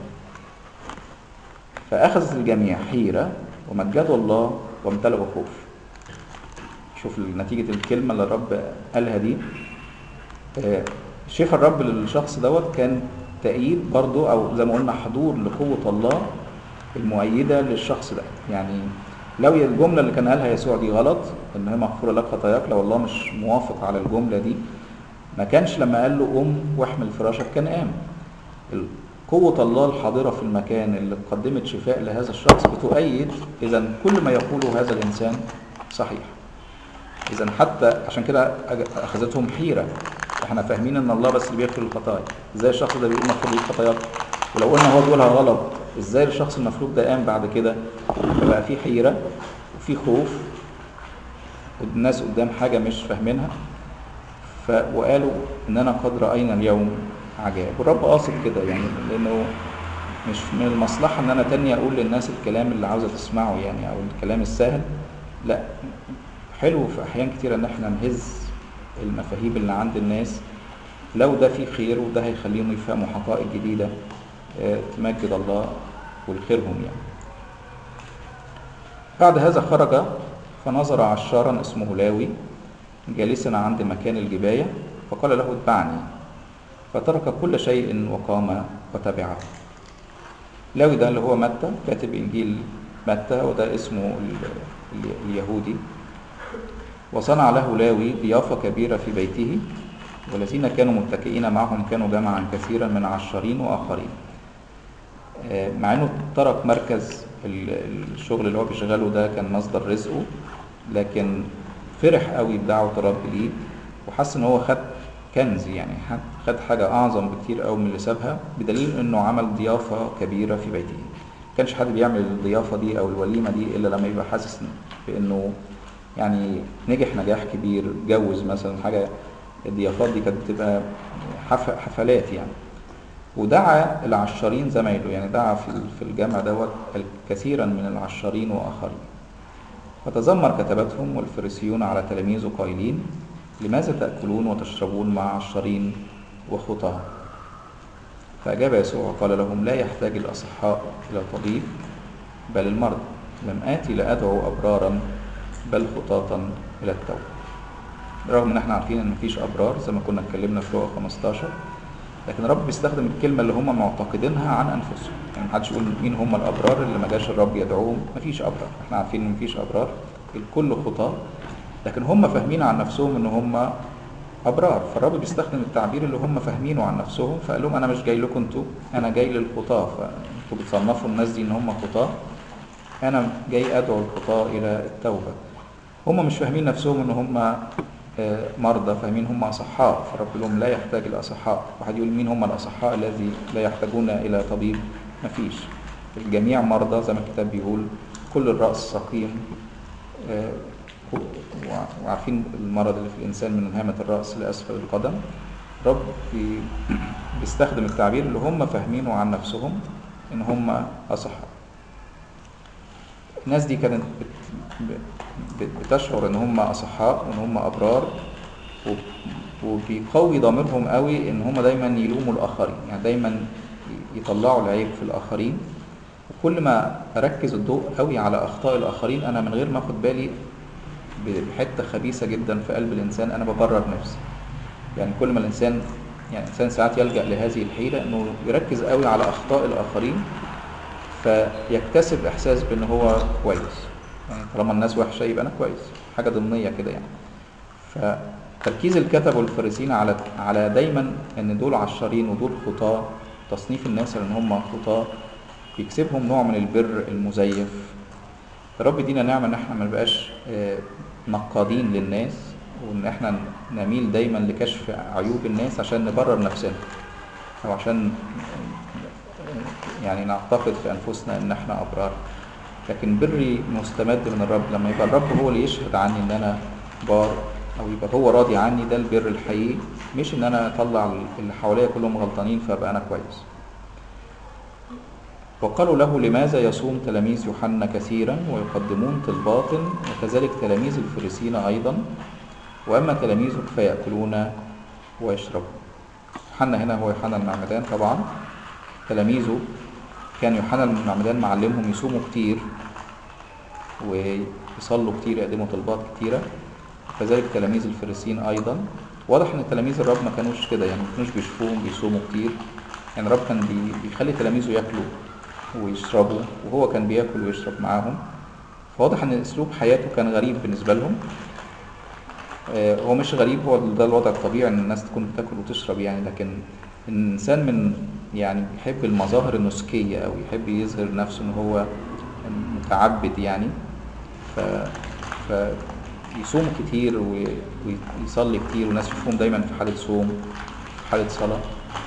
فأخذت الجميع حيرة ومجدوا الله وامتلأوا خوف شوف نتيجة الكلمة اللي الرب قالها دي آه، شايف الرب للشخص دوت كان تأييد برضو أو زي ما قلنا حضور لقوة الله المؤيدة للشخص ده يعني لو الجملة اللي كان قالها يسوع دي غلط إن هي مغفورة لك خطاياك لو الله مش موافق على الجملة دي ما كانش لما قال له قم واحمل فراشك كان قام ال- قوة الله الحاضرة في المكان اللي قدمت شفاء لهذا الشخص بتؤيد إذا كل ما يقوله هذا الإنسان صحيح إذا حتى عشان كده أج- أخذتهم حيرة احنا فاهمين ان الله بس اللي بيغفر الخطايا ازاي الشخص ده بيقول مغفور ليك خطاياك ولو قلنا هو بيقولها غلط ازاي الشخص المفروض ده قام بعد كده فبقى في حيرة وفي خوف والناس قدام حاجة مش فاهمينها ف... وقالوا اننا قد رأينا اليوم عجائب والرب قاصد كده يعني لانه مش من المصلحة ان انا تاني اقول للناس الكلام اللي عاوزة تسمعه يعني او الكلام السهل لا حلو في احيان كتيرة ان احنا نهز المفاهيم اللي عند الناس لو ده فيه خير وده هيخليهم يفهموا حقائق جديدة آه، تمجد الله ولخيرهم يعني بعد هذا خرج فنظر عشارا اسمه لاوي جالسا عند مكان الجباية فقال له اتبعني فترك كل شيء وقام وتبعه لاوي ده اللي هو متى كاتب إنجيل متى وده اسمه ال- ال- اليهودي وصنع له لاوي ضيافة كبيرة في بيته والذين كانوا متكئين معهم كانوا جمعا كثيرا من عشرين وآخرين آه، مع انه ترك مركز ال- الشغل اللي هو بيشغله ده كان مصدر رزقه لكن فرح قوي بدعوة الرب ليه وحس ان هو خد كنز يعني خد- خد حاجة اعظم بكتير قوي من اللي سابها بدليل انه عمل ضيافة كبيرة في بيته كانش حد بيعمل الضيافة دي او الوليمة دي الا لما يبقى حاسس بانه يعني نجح نجاح كبير اتجوز مثلا حاجة الضيافات دي كانت بتبقى حف- حفلات يعني ودعا العشارين زمايله يعني دعا في في الجامع دوت كثيرا من العشارين واخرين فتذمر كتبتهم والفريسيون على تلاميذه قائلين لماذا تأكلون وتشربون مع عشارين وخطاه فأجاب يسوع وقال لهم لا يحتاج الأصحاء إلى طبيب بل المرضى لم آتي لأدعو أبرارا بل خطاطا إلى التوبة رغم ان احنا عارفين ان مفيش ابرار زي ما كنا اتكلمنا في لقا 15 لكن الرب بيستخدم الكلمه اللي هم معتقدينها عن انفسهم يعني محدش يقول مين هم الابرار اللي ما جاش الرب يدعوهم مفيش ابرار احنا عارفين ان مفيش ابرار الكل خطاه لكن هم فاهمين عن نفسهم ان هم ابرار فالرب بيستخدم التعبير اللي هم فاهمينه عن نفسهم فقال لهم انا مش جاي لكم انتوا انا جاي للخطاه فانتوا بتصنفوا الناس دي ان هم خطاه انا جاي ادعو الخطاه الى التوبه هم مش فاهمين نفسهم ان هم مرضى فاهمين هم اصحاء فرب لهم لا يحتاج الاصحاء واحد يقول مين هم الاصحاء الذي لا يحتاجون الى طبيب مفيش الجميع مرضى زي ما الكتاب بيقول كل الراس سقيم وعارفين المرض اللي في الانسان من هامه الراس لاسفل القدم رب بيستخدم التعبير اللي هم فاهمينه عن نفسهم ان هم اصحاء الناس دي كانت بتشعر ان هم اصحاء وان هم ابرار وبيقوي ضميرهم قوي ان هم دايما يلوموا الاخرين يعني دايما يطلعوا العيب في الاخرين وكل ما اركز الضوء قوي على اخطاء الاخرين انا من غير ما اخد بالي بحته خبيثه جدا في قلب الانسان انا ببرر نفسي يعني كل ما الانسان يعني الانسان ساعات يلجا لهذه الحيله انه يركز قوي على اخطاء الاخرين فيكتسب احساس بان هو كويس يعني طالما الناس وحشه يبقى انا كويس حاجه ضمنيه كده يعني فتركيز الكتب والفارسين على على دايما ان دول عشارين ودول خطاه تصنيف الناس ان هم خطاه بيكسبهم نوع من البر المزيف رب يدينا نعمه ان احنا ما نبقاش نقادين للناس وان احنا نميل دايما لكشف عيوب الناس عشان نبرر نفسنا او عشان يعني نعتقد في انفسنا ان احنا ابرار لكن بري مستمد من الرب لما يبقى الرب هو اللي يشهد عني ان انا بار او يبقى هو راضي عني ده البر الحقيقي مش ان انا اطلع اللي حواليا كلهم غلطانين فابقى انا كويس وقالوا له لماذا يصوم تلاميذ يوحنا كثيرا ويقدمون طلبات وكذلك تلاميذ الفريسين ايضا واما تلاميذك فياكلون ويشربون يوحنا هنا هو يوحنا المعمدان طبعا تلاميذه كان يوحنا المعمدان معلمهم يصوموا كتير ويصلوا كتير يقدموا طلبات كتيرة كذلك تلاميذ الفريسين أيضا واضح ان تلاميذ الرب ما كانوش كده يعني ما كانوش بيشوفوهم بيصوموا كتير يعني الرب كان بيخلي تلاميذه ياكلوا ويشربوا وهو كان بياكل ويشرب معاهم فواضح ان اسلوب حياته كان غريب بالنسبه لهم هو مش غريب هو ده الوضع الطبيعي ان الناس تكون بتاكل وتشرب يعني لكن الانسان من يعني بيحب المظاهر النسكيه او يحب يظهر نفسه ان هو متعبد يعني ف ف يصوم كتير ويصلي كتير والناس يشوفهم دايما في حاله صوم في حاله صلاه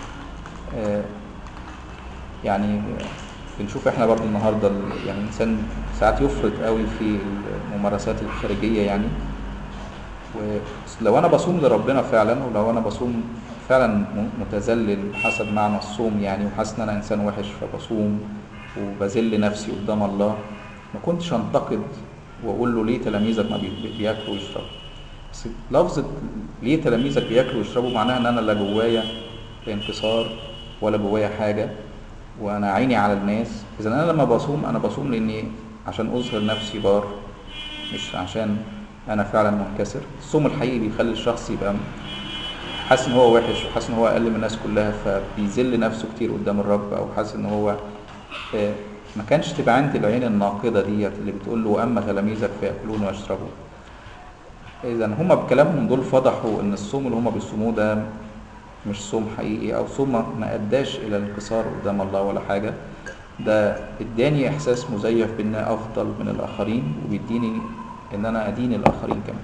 يعني بنشوف احنا برضو النهارده يعني الانسان ساعات يفرط قوي في الممارسات الخارجيه يعني ولو انا بصوم لربنا فعلا ولو انا بصوم فعلا متذلل حسب معنى الصوم يعني وحاسس ان انا انسان وحش فبصوم وبذل نفسي قدام الله ما كنتش انتقد واقول له ليه تلاميذك ما بياكلوا ويشربوا بس لفظة ليه تلاميذك بياكلوا ويشربوا معناها ان انا لا جوايا انكسار ولا جوايا حاجه وانا عيني على الناس اذا انا لما بصوم انا بصوم لاني عشان اظهر نفسي بار مش عشان انا فعلا منكسر الصوم الحقيقي بيخلي الشخص يبقى حاسس ان هو وحش وحاسس ان هو اقل من الناس كلها فبيذل نفسه كتير قدام الرب او حاسس ان هو ما كانش تبقى عندي العين الناقده ديت اللي بتقول له واما تلاميذك فياكلون ويشربون اذا هم بكلامهم دول فضحوا ان الصوم اللي هم بيصوموه ده مش صوم حقيقي او صوم ما اداش الى الانكسار قدام الله ولا حاجه ده اداني احساس مزيف بان افضل من الاخرين وبيديني ان انا ادين الاخرين كمان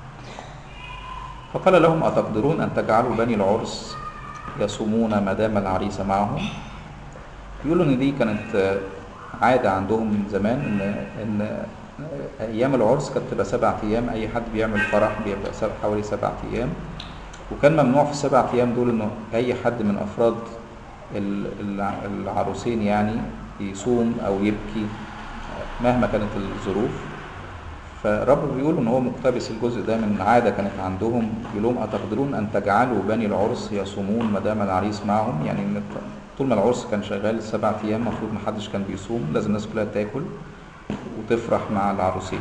فقال لهم اتقدرون ان تجعلوا بني العرس يصومون ما دام العريس معهم يقولوا ان دي كانت عاده عندهم من زمان ان ان ايام العرس كانت تبقى سبع ايام اي حد بيعمل فرح بيبقى حوالي سبع ايام وكان ممنوع في السبع ايام دول انه اي حد من افراد العروسين يعني يصوم او يبكي مهما كانت الظروف فرب بيقول ان هو مقتبس الجزء ده من عاده كانت عندهم بيقول لهم اتقدرون ان تجعلوا بني العرس يصومون ما دام العريس معهم يعني طول ما العرس كان شغال السبع ايام المفروض ما حدش كان بيصوم لازم الناس كلها تاكل وتفرح مع العروسين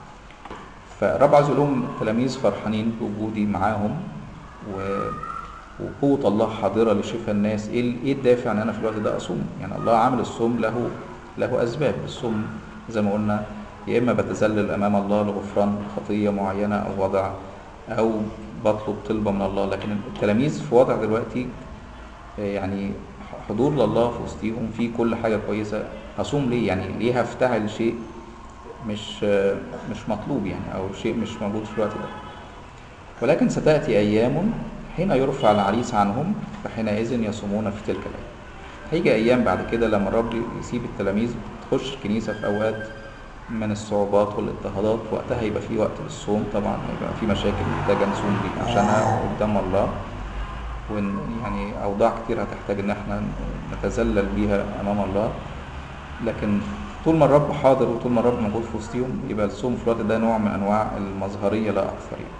فالرب عايز يقول لهم التلاميذ فرحانين بوجودي معاهم و... وقوة الله حاضرة لشفاء الناس ايه ال- ايه الدافع ان انا في الوقت ده اصوم يعني الله عامل الصوم له له اسباب الصوم زي ما قلنا يا اما بتذلل امام الله لغفران خطية معينة او وضع او بطلب طلبة من الله لكن التلاميذ في وضع دلوقتي يعني حضور لله في وسطيهم في كل حاجة كويسة أصوم ليه يعني ليه هفتعل شيء مش مش مطلوب يعني أو شيء مش موجود في الوقت ده ولكن ستأتي أيام حين يرفع العريس عنهم فحينئذ يصومون في تلك الأيام هيجي أيام بعد كده لما الرب يسيب التلاميذ تخش الكنيسة في أوقات من الصعوبات والاضطهادات وقتها يبقى في وقت للصوم طبعا هيبقى في مشاكل محتاجة نصوم دي عشانها قدام الله وإن يعني أوضاع كتير هتحتاج إن احنا نتذلل بيها أمام الله لكن طول ما الرب حاضر وطول ما الرب موجود في وسطهم يبقى الصوم في الوقت ده نوع من أنواع المظهرية لا أكثر يعني.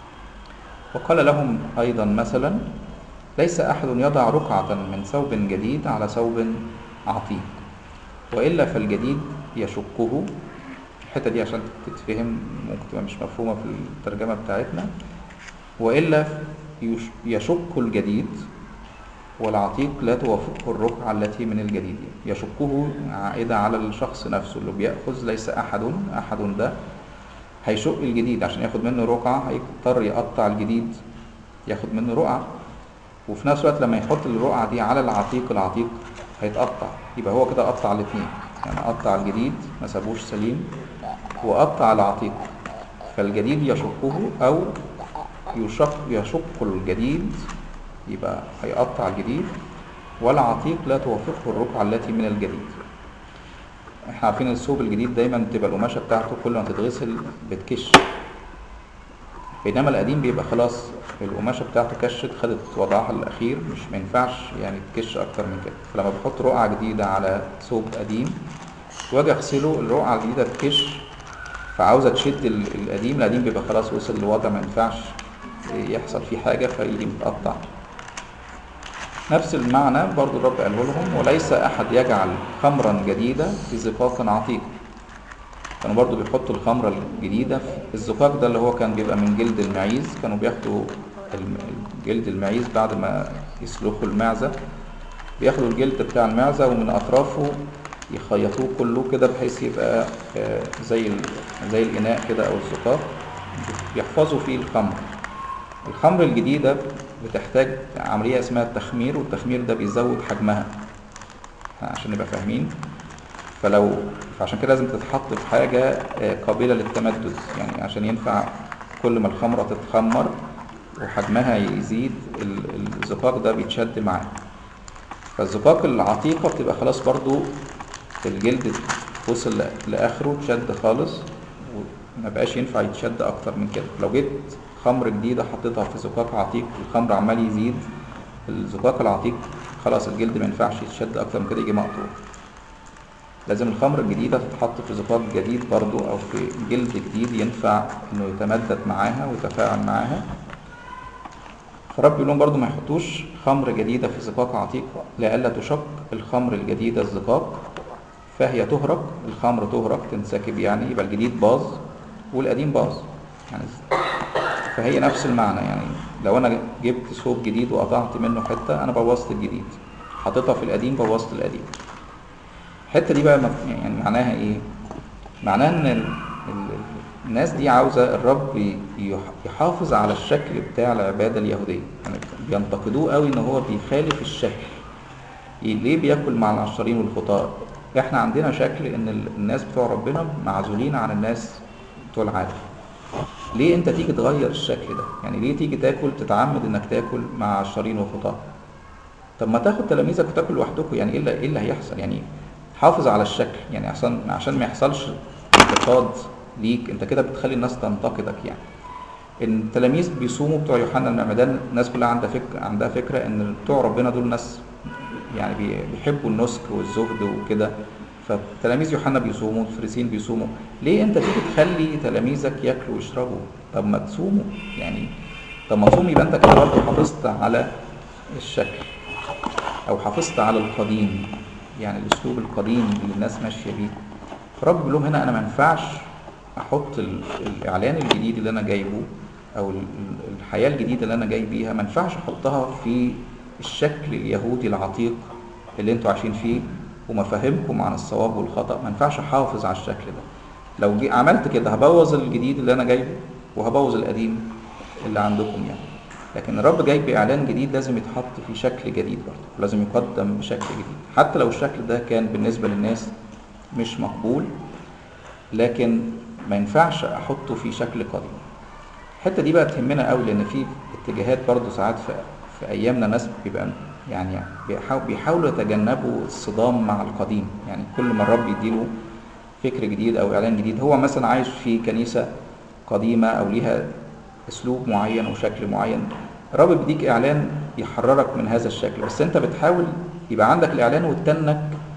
وقال لهم أيضا مثلا ليس أحد يضع رقعة من ثوب جديد على ثوب عتيق وإلا فالجديد يشقه الحتة دي عشان تتفهم ممكن تبقى مش مفهومة في الترجمة بتاعتنا وإلا يش- يشق الجديد والعتيق لا توافقه الرقعة التي من الجديد يشقه عائدة على الشخص نفسه اللي بيأخذ ليس أحد أحد ده هيشق الجديد عشان ياخد منه رقعة هيضطر يقطع الجديد ياخد منه رقعة وفي نفس الوقت لما يحط الرقعة دي على العتيق العتيق هيتقطع يبقى هو كده قطع الاتنين يعني قطع الجديد ما سابوش سليم وقطع العتيق فالجديد يشقه أو يشق يشق الجديد يبقى هيقطع الجديد والعتيق لا توافقه الرقعة التي من الجديد احنا عارفين الثوب الجديد دايما بتبقى القماشة بتاعته كل ما تتغسل بتكش بينما القديم بيبقى خلاص القماشة بتاعته كشت خدت وضعها الأخير مش ما ينفعش يعني تكش أكتر من كده فلما بحط رقعة جديدة على ثوب قديم واجي أغسله الرقعة الجديدة تكش فعاوزة تشد ال- القديم القديم بيبقى خلاص وصل لوضع ما ينفعش يحصل فيه حاجة فيجي متقطع نفس المعنى برضو الرب قاله لهم وليس أحد يجعل خمرا جديدة في زقاق عتيق كانوا برضو بيحطوا الخمرة الجديدة في الزقاق ده اللي هو كان بيبقى من جلد المعيز كانوا بياخدوا الم- جلد المعيز بعد ما يسلخوا المعزة بياخدوا الجلد بتاع المعزة ومن أطرافه يخيطوه كله كده بحيث يبقى آه، زي ال- زي الإناء كده أو الزقاق يحفظوا فيه الخمر الخمر الجديدة بتحتاج عملية اسمها التخمير والتخمير ده بيزود حجمها عشان نبقى فاهمين فلو فعشان كده لازم تتحط في حاجة آه، قابلة للتمدد يعني عشان ينفع كل ما الخمرة تتخمر وحجمها يزيد ال- الزقاق ده بيتشد معاه فالزقاق العتيقة بتبقى خلاص برضو الجلد وصل ل- لآخره اتشد خالص وما بقاش ينفع يتشد أكتر من كده لو جبت خمر جديدة حطيتها في زقاق عتيق الخمر عمال يزيد الزقاق العتيق خلاص الجلد ما ينفعش يتشد أكتر من كده يجي مقطوع لازم الخمر الجديدة تتحط في زقاق جديد برضو أو في جلد جديد ينفع إنه يتمدد معاها ويتفاعل معاها فرب يقول لهم برضو ما يحطوش خمر جديدة في زقاق عتيق لئلا تشق الخمر الجديدة الزقاق فهي تهرق الخمر تهرق تنسكب يعني يبقى الجديد باظ والقديم باظ يعني فهي نفس المعنى يعني لو انا جبت ثوب جديد وقطعت منه حتة انا بوظت الجديد حطيتها في القديم بوظت القديم الحتة دي بقى مف- يعني معناها ايه معناها ان ال- ال- الناس دي عاوزة الرب ي- يح- يحافظ على الشكل بتاع العبادة اليهودية يعني بينتقدوه قوي ان هو بيخالف الشكل ي- ليه بياكل مع العشارين والخطاة احنا عندنا شكل ان ال- الناس بتوع ربنا معزولين عن الناس بتوع العالم ليه انت تيجي تغير الشكل ده يعني ليه تيجي تاكل تتعمد انك تاكل مع عشارين وخطاة طب ما تاخد تلاميذك وتاكل لوحدكم يعني ايه اللي, إيه اللي هيحصل يعني حافظ على الشكل يعني عشان عشان ما يحصلش انتقاد ليك انت كده بتخلي الناس تنتقدك يعني التلاميذ بيصوموا بتوع يوحنا المعمدان الناس كلها عندها فكره عندها فكره ان بتوع ربنا دول ناس يعني بي- بيحبوا النسك والزهد وكده فتلاميذ يوحنا بيصوموا الفريسين بيصوموا ليه انت تيجي تخلي تلاميذك ياكلوا ويشربوا طب ما تصوموا يعني طب ما تصوم يبقى انت كده برضه حافظت على الشكل او حافظت على القديم يعني الاسلوب القديم اللي الناس ماشيه بيه رب بيقول لهم هنا انا ما ينفعش احط ال- الاعلان الجديد اللي انا جايبه او ال- ال- الحياه الجديده اللي انا جاي بيها ما ينفعش احطها في الشكل اليهودي العتيق اللي انتوا عايشين فيه ومفاهيمكم عن الصواب والخطا ما ينفعش احافظ على الشكل ده لو جي عملت كده هبوظ الجديد اللي انا جايبه وهبوظ القديم اللي عندكم يعني لكن الرب جاي باعلان جديد لازم يتحط في شكل جديد برضه لازم يقدم بشكل جديد حتى لو الشكل ده كان بالنسبه للناس مش مقبول لكن ما ينفعش احطه في شكل قديم الحته دي بقى تهمنا قوي لان في اتجاهات برضه ساعات في, في ايامنا ناس بيبقى يعني بيحاول بيحاولوا يتجنبوا الصدام مع القديم يعني كل ما الرب يديله فكر جديد او اعلان جديد هو مثلا عايش في كنيسه قديمه او ليها اسلوب معين وشكل معين الرب بيديك اعلان يحررك من هذا الشكل بس انت بتحاول يبقى عندك الاعلان والتنك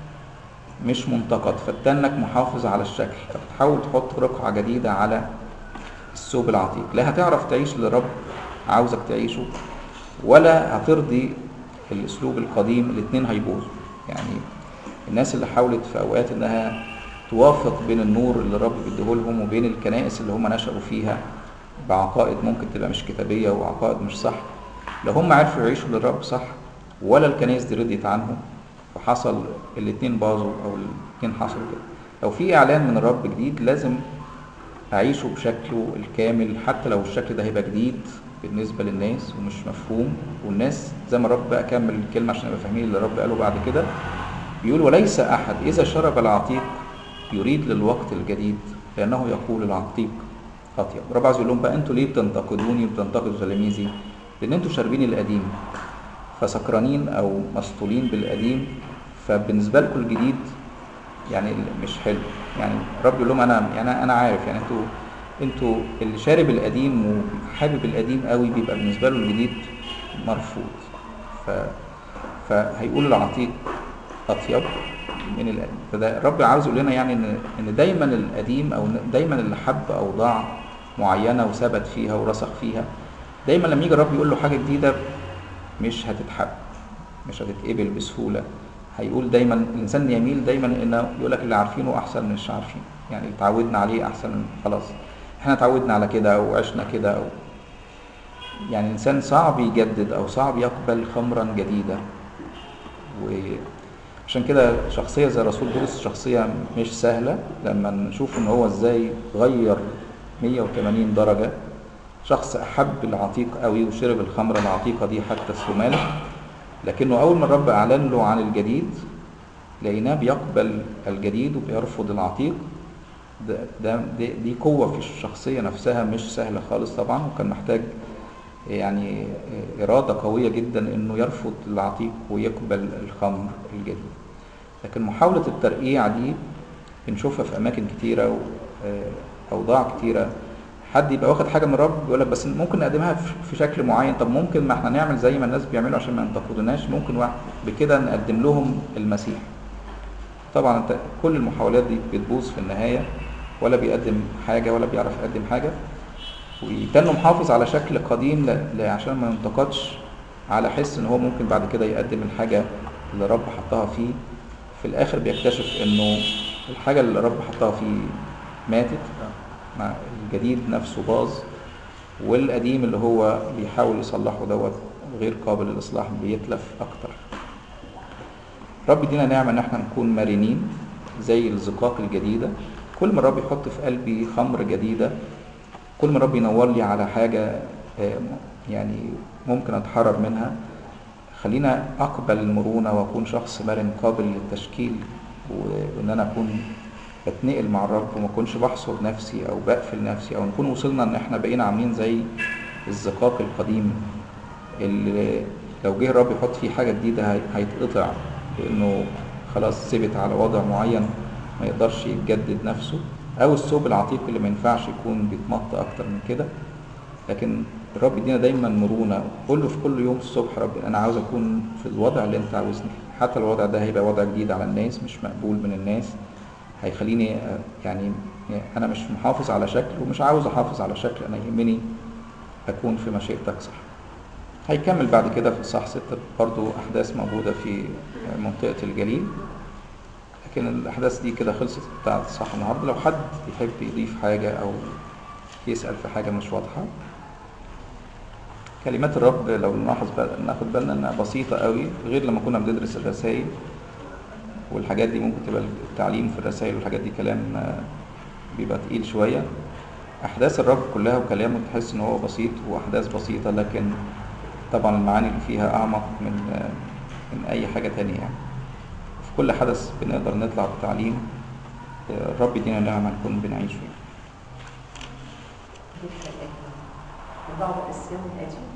مش منتقد فالتنك محافظ على الشكل فبتحاول تحط رقعة جديدة على الثوب العتيق لا هتعرف تعيش اللي الرب عاوزك تعيشه ولا هترضي الاسلوب القديم الاتنين هيبوظوا يعني الناس اللي حاولت في اوقات انها توافق بين النور اللي الرب بيديهولهم وبين الكنائس اللي هم نشأوا فيها بعقائد ممكن تبقى مش كتابية وعقائد مش صح لا هم عرفوا يعيشوا للرب صح ولا الكنائس دي رضيت عنهم فحصل الاتنين باظوا او الاتنين حصلوا كده لو في اعلان من الرب جديد لازم اعيشه بشكله الكامل حتى لو الشكل ده هيبقى جديد بالنسبه للناس ومش مفهوم والناس زي ما الرب بقى كمل الكلمه عشان نبقى فاهمين اللي الرب قاله بعد كده بيقول وليس احد اذا شرب العتيق يريد للوقت الجديد لانه يقول العتيق اطيب الرب عايز يقول لهم بقى انتوا ليه بتنتقدوني وبتنتقدوا تلاميذي لان انتوا شاربين القديم فسكرانين او مسطولين بالقديم فبالنسبه لكم الجديد يعني مش حلو يعني الرب يقول لهم انا يعني انا عارف يعني انتوا انتوا اللي شارب القديم وحابب القديم قوي بيبقى بالنسبه له الجديد مرفوض ف فهيقول العتيق اطيب من القديم فده الرب عاوز يقول لنا يعني ان ان دايما القديم او دايما اللي حب اوضاع معينه وثبت فيها ورسخ فيها دايما لما يجي الرب يقول له حاجه جديده مش هتتحب مش هتتقبل بسهوله هيقول دايما الانسان يميل دايما انه يقول لك اللي عارفينه احسن من مش عارفين يعني اللي اتعودنا عليه احسن من خلاص احنا اتعودنا على كده او عشنا كده او يعني الانسان صعب يجدد او صعب يقبل خمرا جديده وعشان كده شخصيه زي رسول بولس شخصيه مش سهله لما نشوف ان هو ازاي غير 180 درجه شخص احب العتيق قوي وشرب الخمره العتيقه دي حتى السمال لكنه اول ما الرب اعلن له عن الجديد لقيناه بيقبل الجديد وبيرفض العتيق ده, ده دي, دي قوة في الشخصية نفسها مش سهلة خالص طبعا وكان محتاج يعني إرادة قوية جدا إنه يرفض العتيق ويقبل الخمر الجديد لكن محاولة الترقيع دي بنشوفها في أماكن كتيرة وأوضاع كتيرة حد يبقى واخد حاجه من الرب يقول لك بس ممكن نقدمها في شكل معين طب ممكن ما احنا نعمل زي ما الناس بيعملوا عشان ما ينتقدوناش ممكن واحد بكده نقدم لهم المسيح طبعا انت كل المحاولات دي بتبوظ في النهايه ولا بيقدم حاجه ولا بيعرف يقدم حاجه ويتنه محافظ على شكل قديم ل... عشان ما ينتقدش على حس ان هو ممكن بعد كده يقدم الحاجه اللي الرب حطها فيه في الاخر بيكتشف انه الحاجه اللي الرب حطها فيه ماتت مع الجديد نفسه باظ والقديم اللي هو بيحاول يصلحه دوت غير قابل للاصلاح بيتلف اكتر رب يدينا نعمه ان احنا نكون مرنين زي الزقاق الجديده كل ما الرب يحط في قلبي خمر جديده كل ما الرب ينور لي على حاجه يعني ممكن اتحرر منها خلينا اقبل المرونه واكون شخص مرن قابل للتشكيل وان انا اكون بتنقل مع الرب وما اكونش بحصر نفسي او بقفل نفسي او نكون وصلنا ان احنا بقينا عاملين زي الزقاق القديم اللي لو جه الرب يحط فيه حاجه جديده هيتقطع لانه خلاص ثبت على وضع معين ما يقدرش يجدد نفسه او الثوب العتيق اللي ما ينفعش يكون بيتمط اكتر من كده لكن الرب يدينا دايما مرونه قول له في كل يوم الصبح رب انا عاوز اكون في الوضع اللي انت عاوزني حتى الوضع ده هيبقى وضع جديد على الناس مش مقبول من الناس هيخليني يعني انا مش محافظ على شكل ومش عاوز احافظ على شكل انا يهمني اكون في مشيئتك صح هيكمل بعد كده في اصحاح ستة برضو احداث موجودة في منطقة الجليل يمكن الاحداث دي كده خلصت بتاعت صح النهارده لو حد يحب يضيف حاجه او يسال في حاجه مش واضحه كلمات الرب لو نلاحظ بقى ناخد بالنا انها بسيطه قوي غير لما كنا بندرس الرسائل والحاجات دي ممكن تبقى التعليم في الرسائل والحاجات دي كلام آه، بيبقى تقيل شويه احداث الرب كلها وكلامه تحس ان هو بسيط واحداث بسيطه لكن طبعا المعاني اللي فيها اعمق من آه، من اي حاجه تانية يعني في كل حدث بنقدر نطلع بتعليم آه، الرب يدينا نعمه نكون بنعيش فيه بعض الصيام القديم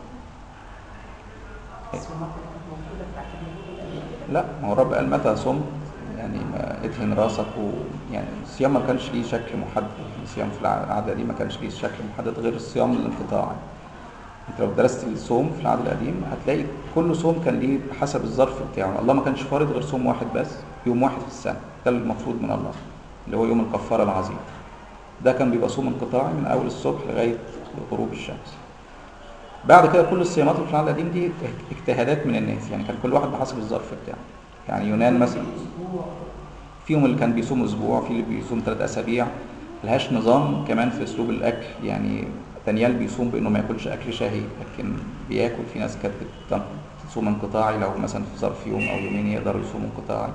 الصيامات اللي كانت موجوده بتاعت اليهود القديمة. لا ما هو الرب قال متى صمت يعني ما ادهن راسك و يعني الصيام ما كانش ليه شكل محدد الصيام في العهد القديم ما كانش ليه شكل محدد غير الصيام الانقطاعي انت لو درست الصوم في العهد القديم هتلاقي كل صوم كان ليه حسب الظرف بتاعه الله ما كانش فارض غير صوم واحد بس يوم واحد في السنه ده المفروض من الله اللي هو يوم الكفاره العظيم ده كان بيبقى صوم انقطاعي من اول الصبح لغايه غروب الشمس بعد كده كل الصيامات اللي في العهد القديم دي اجتهادات من الناس يعني كان كل واحد بحسب الظرف بتاعه يعني يونان مثلا فيهم اللي كان بيصوم اسبوع في اللي بيصوم ثلاث اسابيع ملهاش نظام كمان في اسلوب الاكل يعني دانيال بيصوم بانه ما ياكلش اكل شهي لكن بياكل في ناس كانت بت- بتصوم انقطاعي لو مثلا في ظرف يوم او يومين يقدروا يصوموا انقطاعي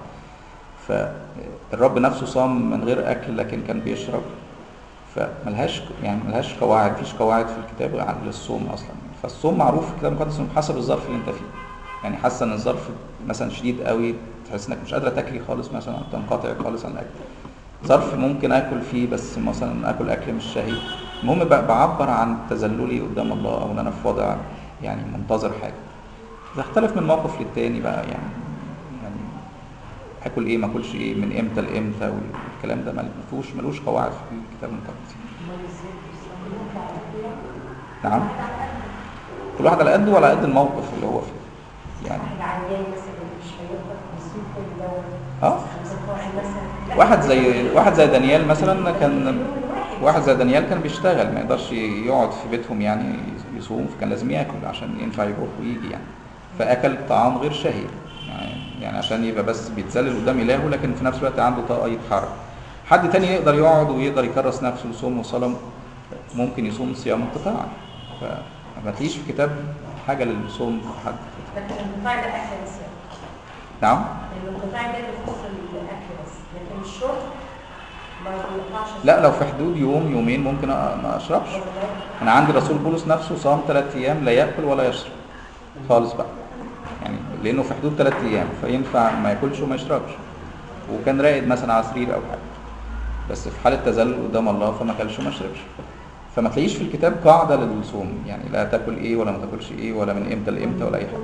فالرب نفسه صام من غير اكل لكن كان بيشرب فملهاش يعني ملهاش قواعد مفيش قواعد في الكتاب عن للصوم اصلا فالصوم معروف في الكتاب المقدس انه حسب الظرف اللي انت فيه يعني حاسه ان الظرف مثلا شديد قوي تحس انك مش قادره تاكلي خالص مثلا أو تنقطع خالص عن الاكل ظرف ممكن اكل فيه بس مثلا اكل اكل مش شهي المهم ب- بعبر عن تذللي قدام الله او ان انا في وضع يعني منتظر حاجه بيختلف من موقف للتاني بقى يعني يعني اكل ايه ما اكلش ايه من امتى لامتى والكلام ده ما فيهوش ملوش قواعد في الكتاب المقدس امال ازاي الصيام كله على قد نعم كل واحد على قده وعلى قد الموقف اللي هو فيه يعني واحد عيان مثلا مش هيقدر يصوم كل دوت اه اسبوعين مثلا لا، واحد زي واحد زي دانيال مثلا كان واحد زي دانيال كان بيشتغل ما يقدرش يقعد في بيتهم يعني يصوم فكان لازم ياكل عشان ينفع يروح ويجي يعني فاكل طعام غير شهي يعني, يعني عشان يبقى بس بيتذلل قدام الهه لكن في نفس الوقت عنده طاقه يتحرك حد تاني يقدر يقعد ويقدر يكرس نفسه لصوم وصلاه ممكن يصوم صيام انقطاعي فما تلاقيش في كتاب حاجه للصوم في حد لكن الانقطاع ده اكل بس يعني. نعم الانقطاع ده يخص الاكل بس لكن الشرب ما بينفعش لا لو في حدود يوم يومين ممكن أ- ما اشربش انا عندي رسول بولس نفسه صام ثلاث ايام لا ياكل ولا يشرب خالص بقى يعني لانه في حدود ثلاث ايام فينفع ما ياكلش وما يشربش وكان راقد مثلا على سرير او حاجه بس في حاله تذلل قدام الله فما اكلش وما شربش فما تلاقيش في الكتاب قاعده للصوم يعني لا تاكل ايه ولا ما تاكلش ايه ولا من امتى لامتى ولا اي حاجه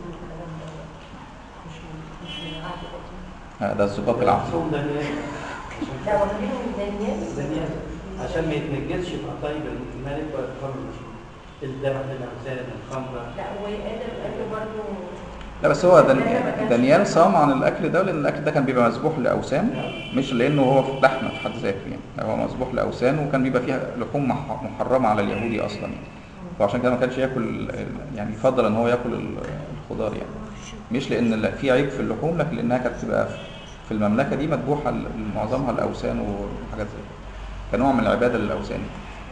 مش من- مش من العهد القديم. آه، ده الزقاق العقل صوم دانيال لا واخدينه من دانيال دانيال عشان ما يتنجسش يبقى طيب الملك ولا الخمر مش الذبح للاوثان الخمره لا وقادر قال برضه لا بس هو دان- دانيال صام عن الاكل ده لان الاكل ده كان بيبقى مسبوح لاوثان مش لانه هو في لحمه في حد ذاته يعني هو مسبوح لاوثان وكان بيبقى فيها لحوم مح- محرمه على اليهودي اصلا يعني فعشان كده ما كانش ياكل يعني يفضل ان هو ياكل ال- الخضار يعني مش لان ال- في عيب في اللحوم لكن لانها كانت بتبقى في المملكه دي مذبوحه ل- معظمها الاوثان وحاجات زي كده كنوع من العباده للاوثان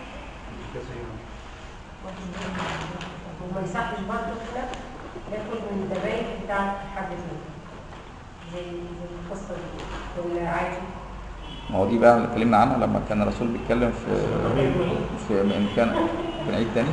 وما يصحش برضه كده ياكل من الذبايح بتاعت حد تاني زي زي القصه دي ولا عادي ما هو دي بقى اللي اتكلمنا عنها لما كان الرسول بيتكلم في في ان كان بنعيد تاني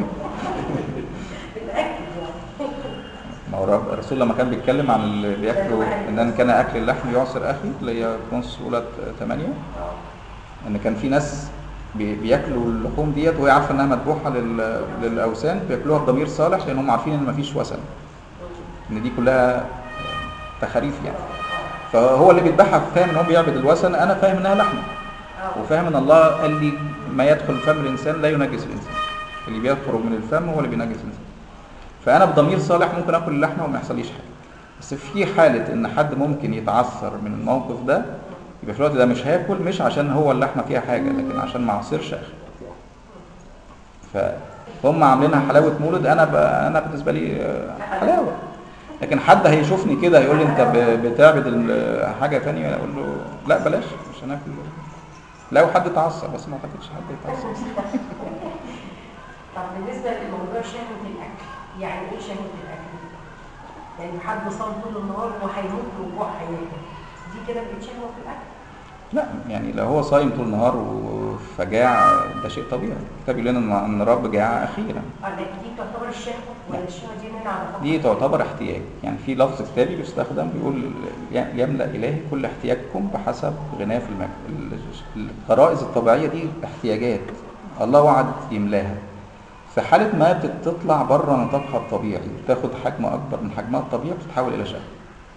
بتاكد يعني ما هو الرب- الرسول لما كان بيتكلم عن اللي بياكلوا ان كان اكل اللحم يعصر اخي اللي هي كونس اولى 8 ان كان في ناس بي- بياكلوا اللحوم ديت وهي عارفه انها مذبوحه لل- للاوثان بياكلوها بضمير صالح لان هم عارفين ان مفيش وثن ان دي كلها تخاريف يعني فهو اللي بيذبحها فاهم ان هو بيعبد الوثن انا فاهم انها لحمه اه وفاهم ان الله قال لي ما يدخل فم الانسان لا ينجس الانسان اللي بيخرج من الفم هو اللي بينجس الانسان فانا بضمير صالح ممكن اكل اللحمه وما يحصليش حاجه بس في حاله ان حد ممكن يتعثر من الموقف ده يبقى في الوقت ده مش هاكل مش عشان هو اللحمه فيها حاجه لكن عشان ما اعصرش اخي فهم عاملينها حلاوه مولد انا ب... انا بالنسبه لي آه، حلاوه لكن حد هيشوفني كده يقول لي انت ب- بتعبد ال- حاجه تانية اقول له لا بلاش مش هناكل لو حد اتعصب بس ما اعتقدش حد يتعصب طب بالنسبه لموضوع شهوه الاكل يعني ايه شهوه الاكل؟ يعني حد صام طول النهار وهيموت وجوع هياكل دي كده بقت شهوه في الاكل؟ لا يعني لو هو صايم طول النهار وفجاع ده شيء طبيعي الكتاب يقول لنا ان الرب جاع اخيرا اه لكن دي تعتبر الشهوه ولا الشهوه دي منها على فقط؟ دي تعتبر احتياج يعني في لفظ كتابي بيستخدم بيقول يملا الهي كل احتياجكم بحسب غناه في المك... ال- الغرائز الطبيعيه دي احتياجات الله وعد يملاها في حاله ما بتطلع بره نطاقها الطبيعي تاخد حجم اكبر من حجمها الطبيعي بتتحول الى شهوه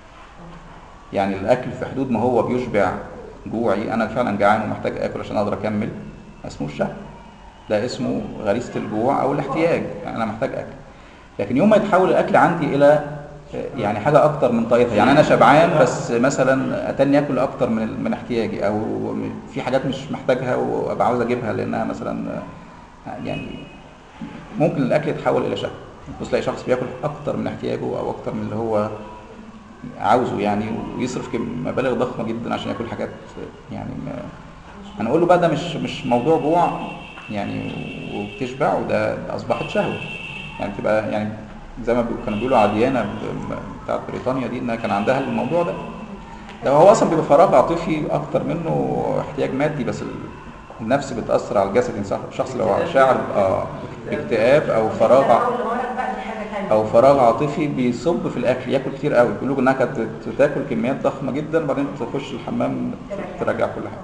يعني الاكل في حدود ما هو بيشبع جوعي انا فعلا جعان ومحتاج اكل عشان اقدر اكمل ما اسموش شهوه ده اسمه غريزه الجوع او الاحتياج يعني انا محتاج اكل لكن يوم ما يتحول الاكل عندي الى يعني حاجه اكتر من طاقتها يعني انا شبعان بس مثلا اتاني اكل اكتر من من احتياجي او في حاجات مش محتاجها وابقى عاوز اجيبها لانها مثلا يعني ممكن الاكل يتحول الى شهوه بص تلاقي شخص بياكل اكتر من احتياجه او اكتر من اللي هو عاوزه يعني ويصرف كم- مبالغ ضخمه جدا عشان ياكل حاجات يعني ما انا اقول له بقى ده مش مش موضوع جوع يعني وبتشبع وده ده اصبحت شهوه يعني بتبقى يعني زي ما بيقولوا- كانوا بيقولوا على ديانا ب- بتاعت بريطانيا دي انها كان عندها الموضوع ده ده هو اصلا بيبقى فراغ عاطفي اكتر منه احتياج مادي بس ال- النفس بتاثر على الجسد يعني الشخص لو شاعر اه باكتئاب او فراغ ع- أول مرة بقى دي حاجه ثانيه او فراغ عاطفي بيصب في الاكل ياكل كتير قوي بيقولوا انها كانت بت- تاكل كميات ضخمه جدا بعدين تخش الحمام ترجع كل حاجه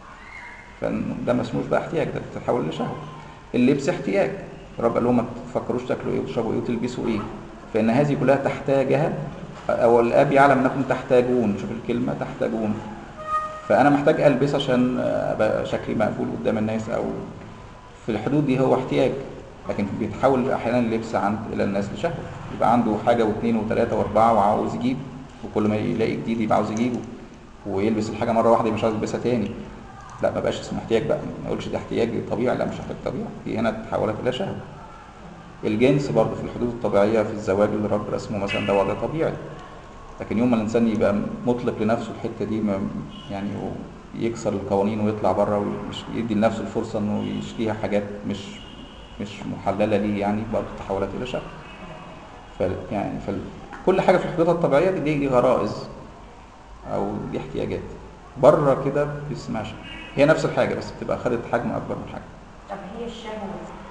فده ما اسموش بقى احتياج ده بتتحول لشهوه اللبس احتياج الرب قال لهم ما تفكروش تاكلوا ايه وتشربوا ايه وتلبسوا ايه فان هذه كلها تحتاجها او الاب يعلم انكم تحتاجون شوف الكلمه تحتاجون فانا محتاج البس عشان ابقى شكلي مقبول قدام الناس او في الحدود دي هو احتياج لكن بيتحول احيانا اللبس عند الى الناس لشهوه يبقى عنده حاجه واثنين وثلاثه واربعه وعاوز يجيب وكل ما يلاقي جديد يبقى عاوز يجيبه ويلبس الحاجه مره واحده مش عاوز يلبسها تاني لا ما بقاش اسمه احتياج بقى ما اقولش ده احتياج طبيعي لا مش احتياج طبيعي دي هنا تحولت الى شهوه الجنس برضه في الحدود الطبيعيه في الزواج اللي الرب رسمه مثلا ده وضع طبيعي لكن يوم ما الانسان يبقى مطلق لنفسه الحته دي ما يعني يكسر القوانين ويطلع بره ويدي لنفسه الفرصه انه يشتهيها حاجات مش مش محلله ليه يعني برضه تحولت الى شهوه ف يعني فال... كل حاجه في حدودها الطبيعيه دي, دي, دي غرائز او دي احتياجات بره كده اسمها شهوه هي نفس الحاجه بس بتبقى خدت حجم اكبر من حاجه طب هي الشهوة